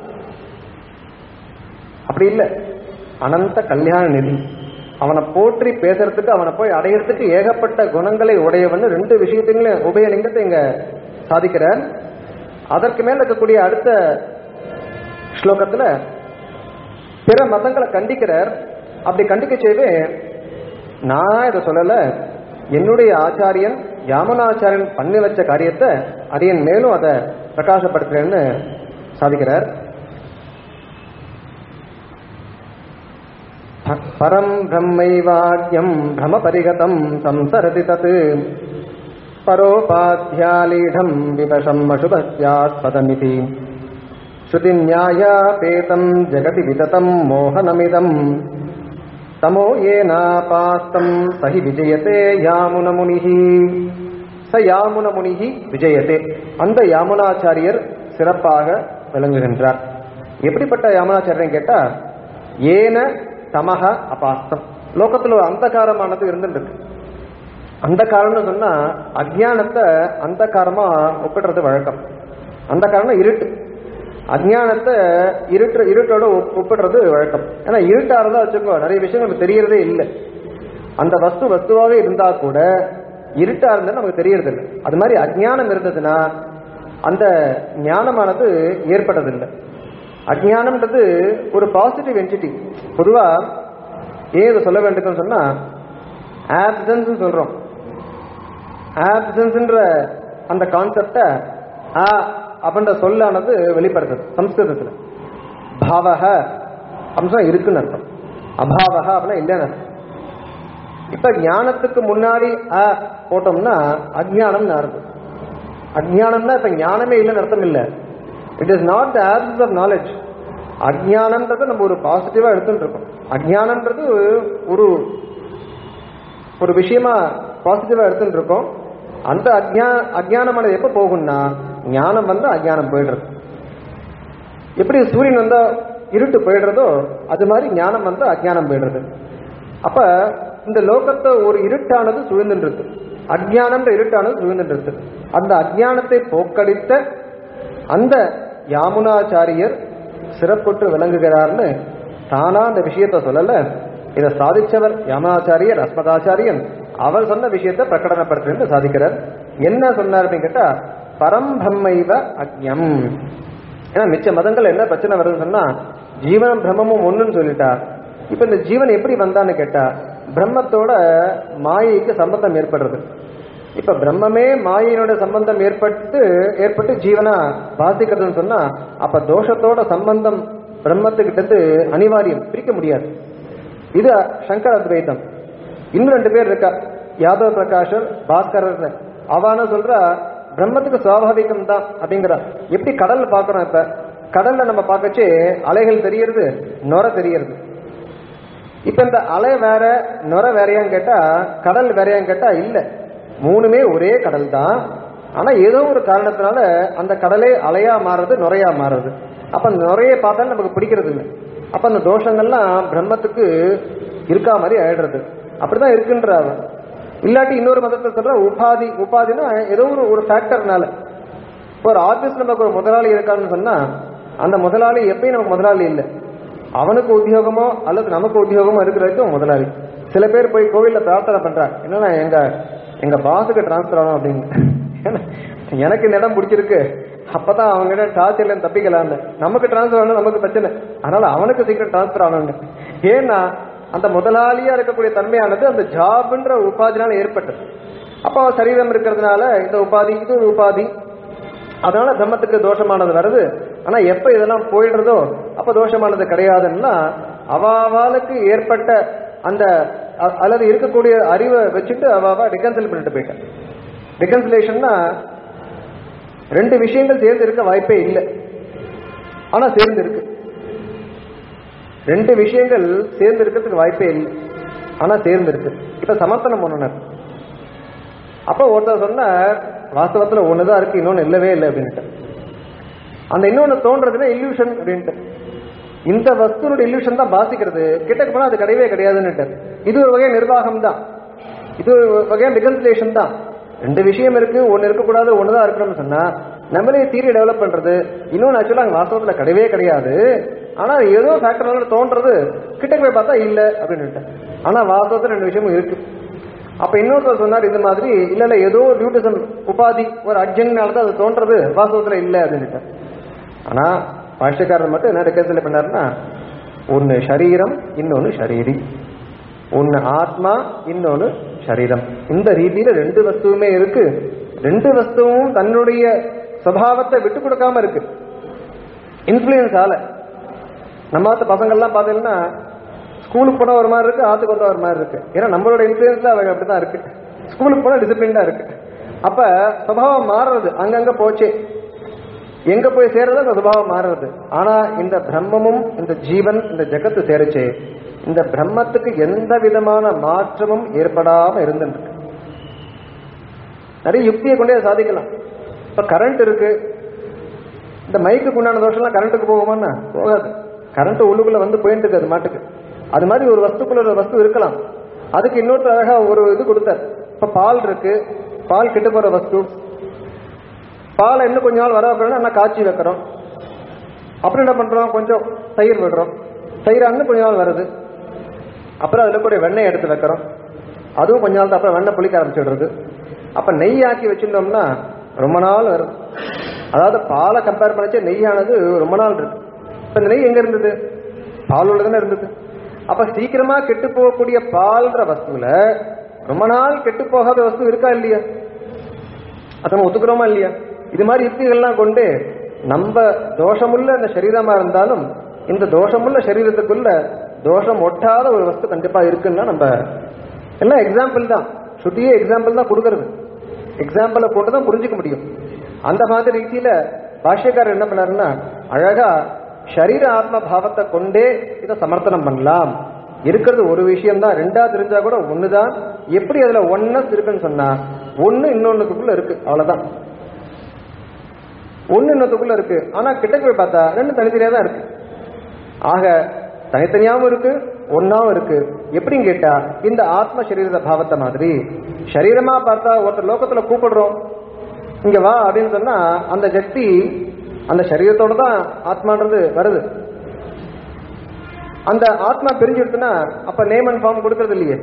அப்படி இல்லை அனந்த கல்யாண நிதி அவனை போற்றி பேசுறதுக்கு அவனை போய் அடையறதுக்கு ஏகப்பட்ட குணங்களை உடையவன் ரெண்டு விஷயத்தையும் உபயலிங்கத்தை இங்க சாதிக்கிறார் அதற்கு மேல இருக்கக்கூடிய அடுத்த ஸ்லோகத்துல பிற மதங்களை கண்டிக்கிறார் அப்படி கண்டிக்க செய்து நான் இதை சொல்லல என்னுடைய ஆச்சாரியன் யாமனாச்சாரியன் பண்ணி வச்ச காரியத்தை அடியன் மேலும் அதை பிரகாசப்படுத்துறேன்னு சாதிக்கிறார் பரம் பிரம்மைவாக்கியம் பிரமபரிகதம் சம்சரதி தத் பரோபாத்தியாலீடம் விவசம் அசுபஸ்யாஸ்பதமிதி ஸ்ருதிநியாயாபேதம் ஜகதி விததம் மோகனமிதம் தமோ ஏனாபாஸ்தம் சஹி விஜயத்தே யாமுன முனிஹி ச யாமுன முனிஹி விஜயத்தே அந்த யாமுனாச்சாரியர் சிறப்பாக விளங்குகின்றார் எப்படிப்பட்ட யாமுனாச்சாரியன் கேட்டா ஏன தமக அபாஸ்தம் லோகத்துல ஒரு அந்தகாரமானது இருந்துட்டு இருக்கு அந்தகாரம்னு சொன்னா அஜ்ஞானத்தை அந்தகாரமா ஒப்பிடுறது வழக்கம் அந்தகாரம்னா இருட்டு அஜ்ஞானத்தை இருட்டு இருட்டோட ஒப்- ஒப்பிடுறது வழக்கம் ஏன்னா இருட்டா இருந்தா வச்சுக்கோ நிறைய விஷயம் நமக்கு தெரியறதே இல்லை அந்த வஸ்து வஸ்துவாகவே இருந்தா கூட இருட்டா இருந்தா நமக்கு தெரியறது இல்லை அது மாதிரி அஜ்ஞானம் இருந்ததுன்னா அந்த ஞானமானது ஏற்பட்டதில்லை அஜ்ஞானம்ன்றது ஒரு பாசிட்டிவ் என்டிட்டி பொதுவா ஏன் இதை சொல்ல வேண்டும்னு சொன்னா ஆப்சன்ஸ் சொல்றோம் ஆப்சன்ஸ்ன்ற அந்த கான்செப்டை ஆ அப்படின்ற சொல்லானது வெளிப்படுத்துது சம்ஸ்கிருதத்துல பாவக அம்சம் இருக்குன்னு அர்த்தம் அபாவக அப்படின்னா இல்லைன்னு அர்த்தம் இப்ப ஞானத்துக்கு முன்னாடி அ போட்டோம்னா அஜ்ஞானம்னு அர்த்தம் அஜ்ஞானம்னா இப்ப ஞானமே இல்லைன்னு அர்த்தம் இல்ல it is not the absence of knowledge அஜ்ஞானம்ன்றதை நம்ம ஒரு பாசிட்டிவா எடுத்துட்டு இருக்கோம் அஜ்ஞானம்ன்றது ஒரு ஒரு விஷயமா பாசிட்டிவா எடுத்துட்டு இருக்கோம் அந்த அஜ்ஞா அஜ்ஞானமானது எப்ப போகும்னா ஞானம் வந்து அஜ்ஞானம் போயிடுறது எப்படி சூரியன் வந்தா இருட்டு போயிடுறதோ அது மாதிரி ஞானம் வந்து அஜ்ஞானம் போயிடுறது அப்ப இந்த லோகத்தை ஒரு இருட்டானது சூழ்ந்துன்றது அஜ்ஞானம்ன்ற இருட்டானது சூழ்ந்துன்றது அந்த அஜ்ஞானத்தை போக்கடித்த அந்த யாமுனாச்சாரியர் சிறப்புற்று விளங்குகிறார்னு தானா அந்த விஷயத்த சொல்லல இதை சாதிச்சவர் யாமுனாச்சாரியர் அஸ்மதாச்சாரியன் அவர் சொன்ன விஷயத்தை பிரகடனப்படுத்துறது சாதிக்கிறார் என்ன சொன்னார் அப்படின்னு கேட்டா பரம்பிரம்மைவ அக்ஞம் ஏன்னா மிச்ச மதங்கள் என்ன பிரச்சனை வருதுன்னு சொன்னா ஜீவனம் பிரம்மமும் ஒண்ணுன்னு சொல்லிட்டா இப்ப இந்த ஜீவன் எப்படி வந்தான்னு கேட்டா பிரம்மத்தோட மாயைக்கு சம்பந்தம் ஏற்படுறது இப்ப பிரம்மமே மாயினோட சம்பந்தம் ஏற்பட்டு ஏற்பட்டு ஜீவனா பாதிக்கிறதுன்னு சொன்னா அப்ப தோஷத்தோட சம்பந்தம் பிரம்மத்துக்கிட்ட இருந்து அனிவாரியம் பிரிக்க முடியாது இது சங்கர அத்வைதம் இன்னும் ரெண்டு பேர் இருக்கா யாதவ பிரகாஷர் பாஸ்கரர் அவான சொல்றா பிரம்மத்துக்கு சுவாபாவிகம் தான் அப்படிங்கிறா எப்படி கடல் பார்க்கறோம் இப்ப கடல்ல நம்ம பார்க்கச்சே அலைகள் தெரியறது நுர தெரியறது இப்ப இந்த அலை வேற நுர வேறையான்னு கேட்டா கடல் வேறையான்னு கேட்டா இல்ல மூணுமே ஒரே கடல் தான் ஆனா ஏதோ ஒரு காரணத்தினால அந்த கடலே அலையா மாறுறது நுரையா மாறுறது அப்ப அந்த நுரையை பார்த்தாலும் நமக்கு பிடிக்கிறது இல்லை அப்ப அந்த தோஷங்கள்லாம் பிரம்மத்துக்கு இருக்கா மாதிரி ஆயிடுறது அப்படிதான் இருக்குன்ற அவ. இல்லாட்டி இன்னொரு மதத்தை சொல்ற உபாதி உபாதினா ஏதோ ஒரு ஒரு ஃபேக்டர்னால இப்போ ஒரு ஆபீஸ் நமக்கு ஒரு முதலாளி இருக்கான்னு சொன்னா அந்த முதலாளி எப்பயும் நமக்கு முதலாளி இல்லை அவனுக்கு உத்தியோகமோ அல்லது நமக்கு உத்தியோகமோ இருக்கிற வரைக்கும் முதலாளி சில பேர் போய் கோவில்ல பிரார்த்தனை பண்றாங்க என்னன்னா எங்க எங்க பாஸுக்கு டிரான்ஸ்பர் ஆகணும் அப்படின்னு ஏன்னா, எனக்கு இந்த இடம் பிடிச்சிருக்கு அப்பதான் அவங்க கிட்ட டார்ச்சர்ல தப்பிக்கலாம்னு நமக்கு டிரான்ஸ்பர் ஆகணும் நமக்கு பிரச்சனை அதனால அவனுக்கு சீக்கிரம் டிரான்ஸ்பர் ஆகணும்னு ஏன்னா அந்த முதலாளியா இருக்கக்கூடிய தன்மையானது அந்த ஜாப்ன்ற உபாதினால ஏற்பட்டது அப்போ சரீரம் இருக்கிறதுனால இந்த உபாதி இது ஒரு உபாதி அதனால பிரம்மத்துக்கு தோஷமானது வருது ஆனா எப்ப இதெல்லாம் போயிடுறதோ அப்ப தோஷமானது கிடையாதுன்னா அவாவாளுக்கு ஏற்பட்ட அந்த அ- அல்லது இருக்கக்கூடிய அறிவை வச்சுட்டு அவ அவ ரிகன்சில் பண்ணிட்டு போயிட்டான் ரிகன்சிலேஷன்னா ரெண்டு விஷயங்கள் சேர்ந்து இருக்க வாய்ப்பே இல்லை ஆனா சேர்ந்து இருக்கு ரெண்டு விஷயங்கள் சேர்ந்து இருக்கிறதுக்கு வாய்ப்பே இல்லை ஆனா சேர்ந்து இருக்கு இப்ப சமர்த்தனம் பண்ணுனர் அப்ப ஒருத்தர் சொன்னார் வாஸ்தவத்துல ஒண்ணுதான் இருக்கு இன்னொன்னு இல்லவே இல்லை அப்படின்ட்டு அந்த இன்னொன்னு தோன்றதுன்னா illusion அப்படின்ட்டு இந்த வஸ்துனோட illusion தான் பாசிக்கிறது கிட்டக்கு போனா அது கிடையவே கிடையாதுன்னுட்டு இது ஒரு வகை நிர்வாகம் தான் இது ஒரு வகையான ரிகன்சிலேஷன் தான் ரெண்டு விஷயம் இருக்கு ஒன்னு இருக்கக்கூடாது ஒண்ணுதான் இருக்கணும்னு சொன்னா நம்மளே தியரி டெவலப் பண்றது இன்னொன்னு ஆக்சுவலா அங்க வாஸ்தவத்துல கிடையவே கிடையாது ஆனா ஏதோ ஃபேக்டர்னால தோன்றது கிட்டக்கு போய் பார்த்தா இல்ல அப்படின்னுட்டு ஆனா வாஸ்தவத்துல ரெண்டு விஷயமும் இருக்கு அப்ப இன்னொருத்தர் சொன்னார் இந்த மாதிரி இல்ல இல்ல ஏதோ டியூட்டிசம் உபாதி ஒரு அர்ஜென்ட்னால தான் அது தோன்றது வாஸ்தவத்துல இல்ல அப்படின்னுட்டு ஆனா பாஷ்யக்காரர் மட்டும் என்ன ரெக்கன்சில் பண்ணாருன்னா ஒன்னு சரீரம் இன்னொன்னு ஷரீரி ஒன்னு ஆத்மா இன்னொன்னு சரீரம் இந்த ரீதியில ரெண்டு வஸ்துவுமே இருக்கு ரெண்டு வஸ்துவும் தன்னுடைய சுபாவத்தை விட்டு கொடுக்காம இருக்கு இன்ஃபுளுயன்ஸ் ஆல நம்ம ஆத்து பசங்கள்லாம் பார்த்தீங்கன்னா ஸ்கூலுக்கு போனா ஒரு மாதிரி இருக்கு ஆத்துக்கு வந்தா ஒரு மாதிரி இருக்கு ஏன்னா நம்மளோட இன்ஃபுளுயன்ஸ்ல அவங்க அப்படிதான் இருக்கு ஸ்கூலுக்கு போனா டிசிப்ளின்டா இருக்கு அப்ப சுபாவம் மாறுறது அங்கங்க போச்சு எங்க போய் சேர்றது அந்த சுபாவம் மாறுறது ஆனா இந்த பிரம்மமும் இந்த ஜீவன் இந்த ஜெகத்து சேருச்சு இந்த பிரம்மத்துக்கு எந்த விதமான மாற்றமும் ஏற்படாம இருந்துருக்கு நிறைய யுக்தியை கொண்டே அதை சாதிக்கலாம் இப்ப கரண்ட் இருக்கு இந்த மைக்கு உண்டான தோஷம்லாம் கரண்ட்டுக்கு போகுமான்னா போகாது கரண்ட் உள்ளுக்குள்ள வந்து போயிட்டு இருக்கு அது மாட்டுக்கு அது மாதிரி ஒரு வஸ்துக்குள்ள ஒரு வஸ்து இருக்கலாம் அதுக்கு இன்னொருத்தர் அழகா ஒரு இது கொடுத்தார் இப்ப பால் இருக்கு பால் கெட்டு போற வஸ்து பாலை இன்னும் கொஞ்ச நாள் வர வைக்கணும்னா என்ன காய்ச்சி வைக்கிறோம் அப்புறம் என்ன பண்றோம் கொஞ்சம் தயிர் விடுறோம் தயிர் இன்னும் கொஞ்ச நாள் வருது அப்புறம் அதுல கூட வெண்ணெய் எடுத்து வைக்கிறோம் அதுவும் கொஞ்ச நாள் அப்புறம் வெண்ணெய் புளிக்க ஆரம்பிச்சிடுறது அப்ப நெய் ஆக்கி வச்சிருந்தோம்னா ரொம்ப நாள் வருது அதாவது பாலை கம்பேர் பண்ணச்சு நெய்யானது ரொம்ப நாள் இருக்கு இப்ப இந்த நெய் எங்க இருந்தது பால் உள்ளதானே இருந்தது அப்ப சீக்கிரமா கெட்டு போகக்கூடிய பால்ன்ற வஸ்துல ரொம்ப நாள் கெட்டு போகாத வஸ்து இருக்கா இல்லையா அதை நம்ம ஒத்துக்கிறோமா இல்லையா இது மாதிரி யுக்திகள்லாம் கொண்டு நம்ம தோஷமுள்ள இந்த சரீரமா இருந்தாலும் இந்த தோஷமுள்ள சரீரத்துக்குள்ள தோஷம் ஒட்டாத ஒரு வஸ்து கண்டிப்பா இருக்குன்னா நம்ம எல்லாம் எக்ஸாம்பிள் தான் ஸ்ருதியே எக்ஸாம்பிள் தான் கொடுக்கறது எக்ஸாம்பிளை கொண்டு தான் புரிஞ்சுக்க முடியும் அந்த மாதிரி ரீதியில பாஷ்யக்காரர் என்ன பண்ணாருன்னா அழகா சரீர ஆத்ம பாவத்தை கொண்டே இதை சமர்த்தனம் பண்ணலாம் இருக்கிறது ஒரு விஷயம் தான் ரெண்டா தெரிஞ்சா கூட ஒண்ணுதான் எப்படி அதுல ஒன்னஸ் இருக்குன்னு சொன்னா ஒண்ணு இன்னொன்னுக்குள்ள இருக்கு அவ்வளவுதான் ஒண்ணு இன்னொன்னுக்குள்ள இருக்கு ஆனா கிட்டக்கு போய் பார்த்தா ரெண்டு தனித்தனியா தான் இருக்கு ஆக தனித்தனியாவும் இருக்கு ஒன்னாவும் இருக்கு எப்படின்னு கேட்டா இந்த ஆத்ம சரீர பாவத்தை மாதிரி சரீரமா பார்த்தா ஒருத்தர் லோகத்துல கூப்பிடுறோம் இங்க வா அப்படின்னு சொன்னா அந்த சக்தி அந்த சரீரத்தோட தான் ஆத்மான்றது வருது அந்த ஆத்மா பிரிஞ்சிடுச்சுன்னா அப்ப நேம் அண்ட் ஃபார்ம் கொடுக்கறது இல்லையே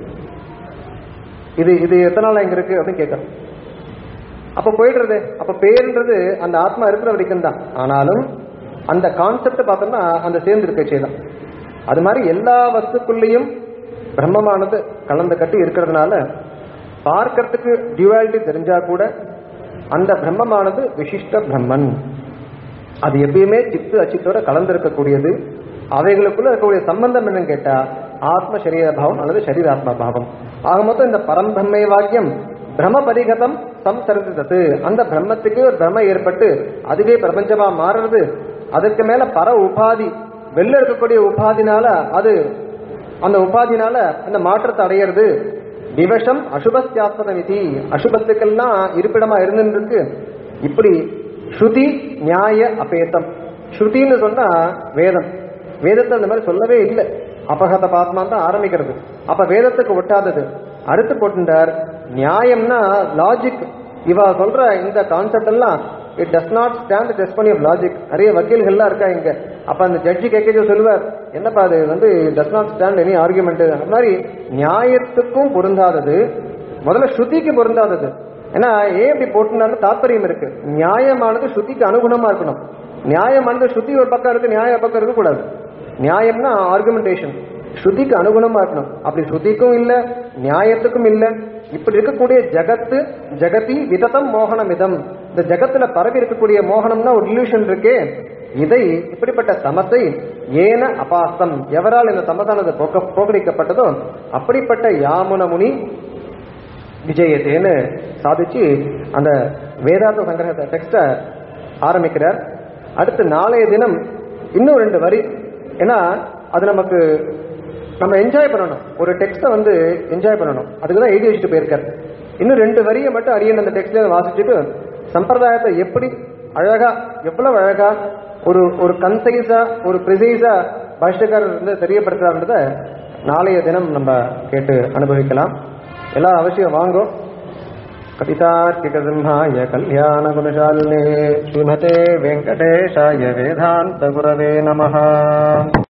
இது இது எத்தனை நாள் இங்க இருக்கு அப்படின்னு கேட்கறோம் அப்ப போயிடுறது அப்ப பேருன்றது அந்த ஆத்மா இருக்கிற வரைக்கும் தான் ஆனாலும் அந்த கான்செப்ட் பார்த்தோம்னா அந்த சேர்ந்து இருக்க செய்தான் அது மாதிரி எல்லா வஸ்துக்குள்ளேயும் பிரம்மமானது கலந்து கட்டி இருக்கிறதுனால பார்க்கறதுக்கு டியூவாலிட்டி தெரிஞ்சா கூட அந்த பிரம்மமானது விசிஷ்ட பிரம்மன் அது எப்பயுமே சித்து அச்சித்தோட கலந்து இருக்கக்கூடியது அவைகளுக்குள்ள இருக்கக்கூடிய சம்பந்தம் என்னன்னு கேட்டா ஆத்ம சரீர பாவம் அல்லது சரீராத்மா பாவம் ஆக மொத்தம் இந்த பரம்பிரம்மை வாக்கியம் பிரம்ம பரிகதம் சம்சரித்தது அந்த பிரம்மத்துக்கு ஒரு பிரம்ம ஏற்பட்டு அதுவே பிரபஞ்சமா மாறுறது அதுக்கு மேல பர உபாதி வெளில இருக்கக்கூடிய உபாதினால அது அந்த உபாதினால அந்த மாற்றத்தை அடையிறது திவசம் அசுபஸ்தியாஸ்பத விதி அசுபத்துக்கெல்லாம் இருப்பிடமா இருந்துருக்கு இப்படி ஸ்ருதி நியாய அபேதம் ஸ்ருதின்னு சொன்னா வேதம் வேதத்தை அந்த மாதிரி சொல்லவே இல்லை அபகத பாத்மா தான் ஆரம்பிக்கிறது அப்ப வேதத்துக்கு ஒட்டாதது அடுத்து போட்டுட்டார் நியாயம்னா லாஜிக் இவ சொல்ற இந்த கான்செப்ட் எல்லாம் it does not stand test of logic நிறைய வக்கீல்கள்லாம் இருக்கா இங்க அப்ப அந்த ஜட்ஜி கேட்க சொல்லுவார் என்னப்பா அது வந்து does not stand any argument அந்த மாதிரி நியாயத்துக்கும் பொருந்தாதது முதல்ல ஸ்ருதிக்கு பொருந்தாதது ஏன்னா ஏன் இப்படி போட்டுனாலும் தாற்பயம் இருக்கு நியாயமானது ஸ்ருதிக்கு அனுகுணமா இருக்கணும் நியாயமானது ஸ்ருதி ஒரு பக்கம் இருக்கு நியாய பக்கம் இருக்கக்கூடாது நியாயம்னா ஆர்குமெண்டேஷன் ஸ்ருதிக்கு அனுகுணமா இருக்கணும் அப்படி ஸ்ருதிக்கும் இல்ல நியாயத்துக்கும் இல்ல இப்படி இருக்கக்கூடிய ஜகத்து ஜெகதி விததம் மோகனமிதம் இந்த ஜகத்துல பரவி இருக்கக்கூடிய மோகனம்னா ஒரு இல்யூஷன் இருக்கே இதை இப்படிப்பட்ட சமத்தை ஏன அபாஸ்தம் எவரால் இந்த தமசானது போக்க போக்கடிக்கப்பட்டதோ அப்படிப்பட்ட யாமுன முனி விஜயத்தேன்னு சாதிச்சு அந்த வேதாந்த சங்கிரகத்தை டெக்ஸ்ட ஆரம்பிக்கிறார் அடுத்து நாளைய தினம் இன்னும் ரெண்டு வரி ஏன்னா அது நமக்கு நம்ம என்ஜாய் பண்ணணும் ஒரு டெக்ஸ்ட்டை வந்து என்ஜாய் பண்ணணும் அதுக்கு தான் எழுதி வச்சுட்டு போயிருக்கார் இன்னும் ரெண்டு வரியை மட்டும் அரியன் அந்த டெக்ஸ்ட்ல வாசிச்சுட்டு சம்பிரதாயத்தை எப்படி அழகா எவ்வளவு அழகா ஒரு ஒரு கன்சைஸா ஒரு ப்ரிசைஸா பாஷ்யக்காரர் வந்து தெரியப்படுத்துறாருன்றத நாளைய தினம் நம்ம கேட்டு அனுபவிக்கலாம் எல்லாம் அவசியம் வாங்கும் कपितार्किकसिंहाय कल्याणगुणशालिने श्रीमते वेङ्कटेशाय वेदान्तगुरवे नमः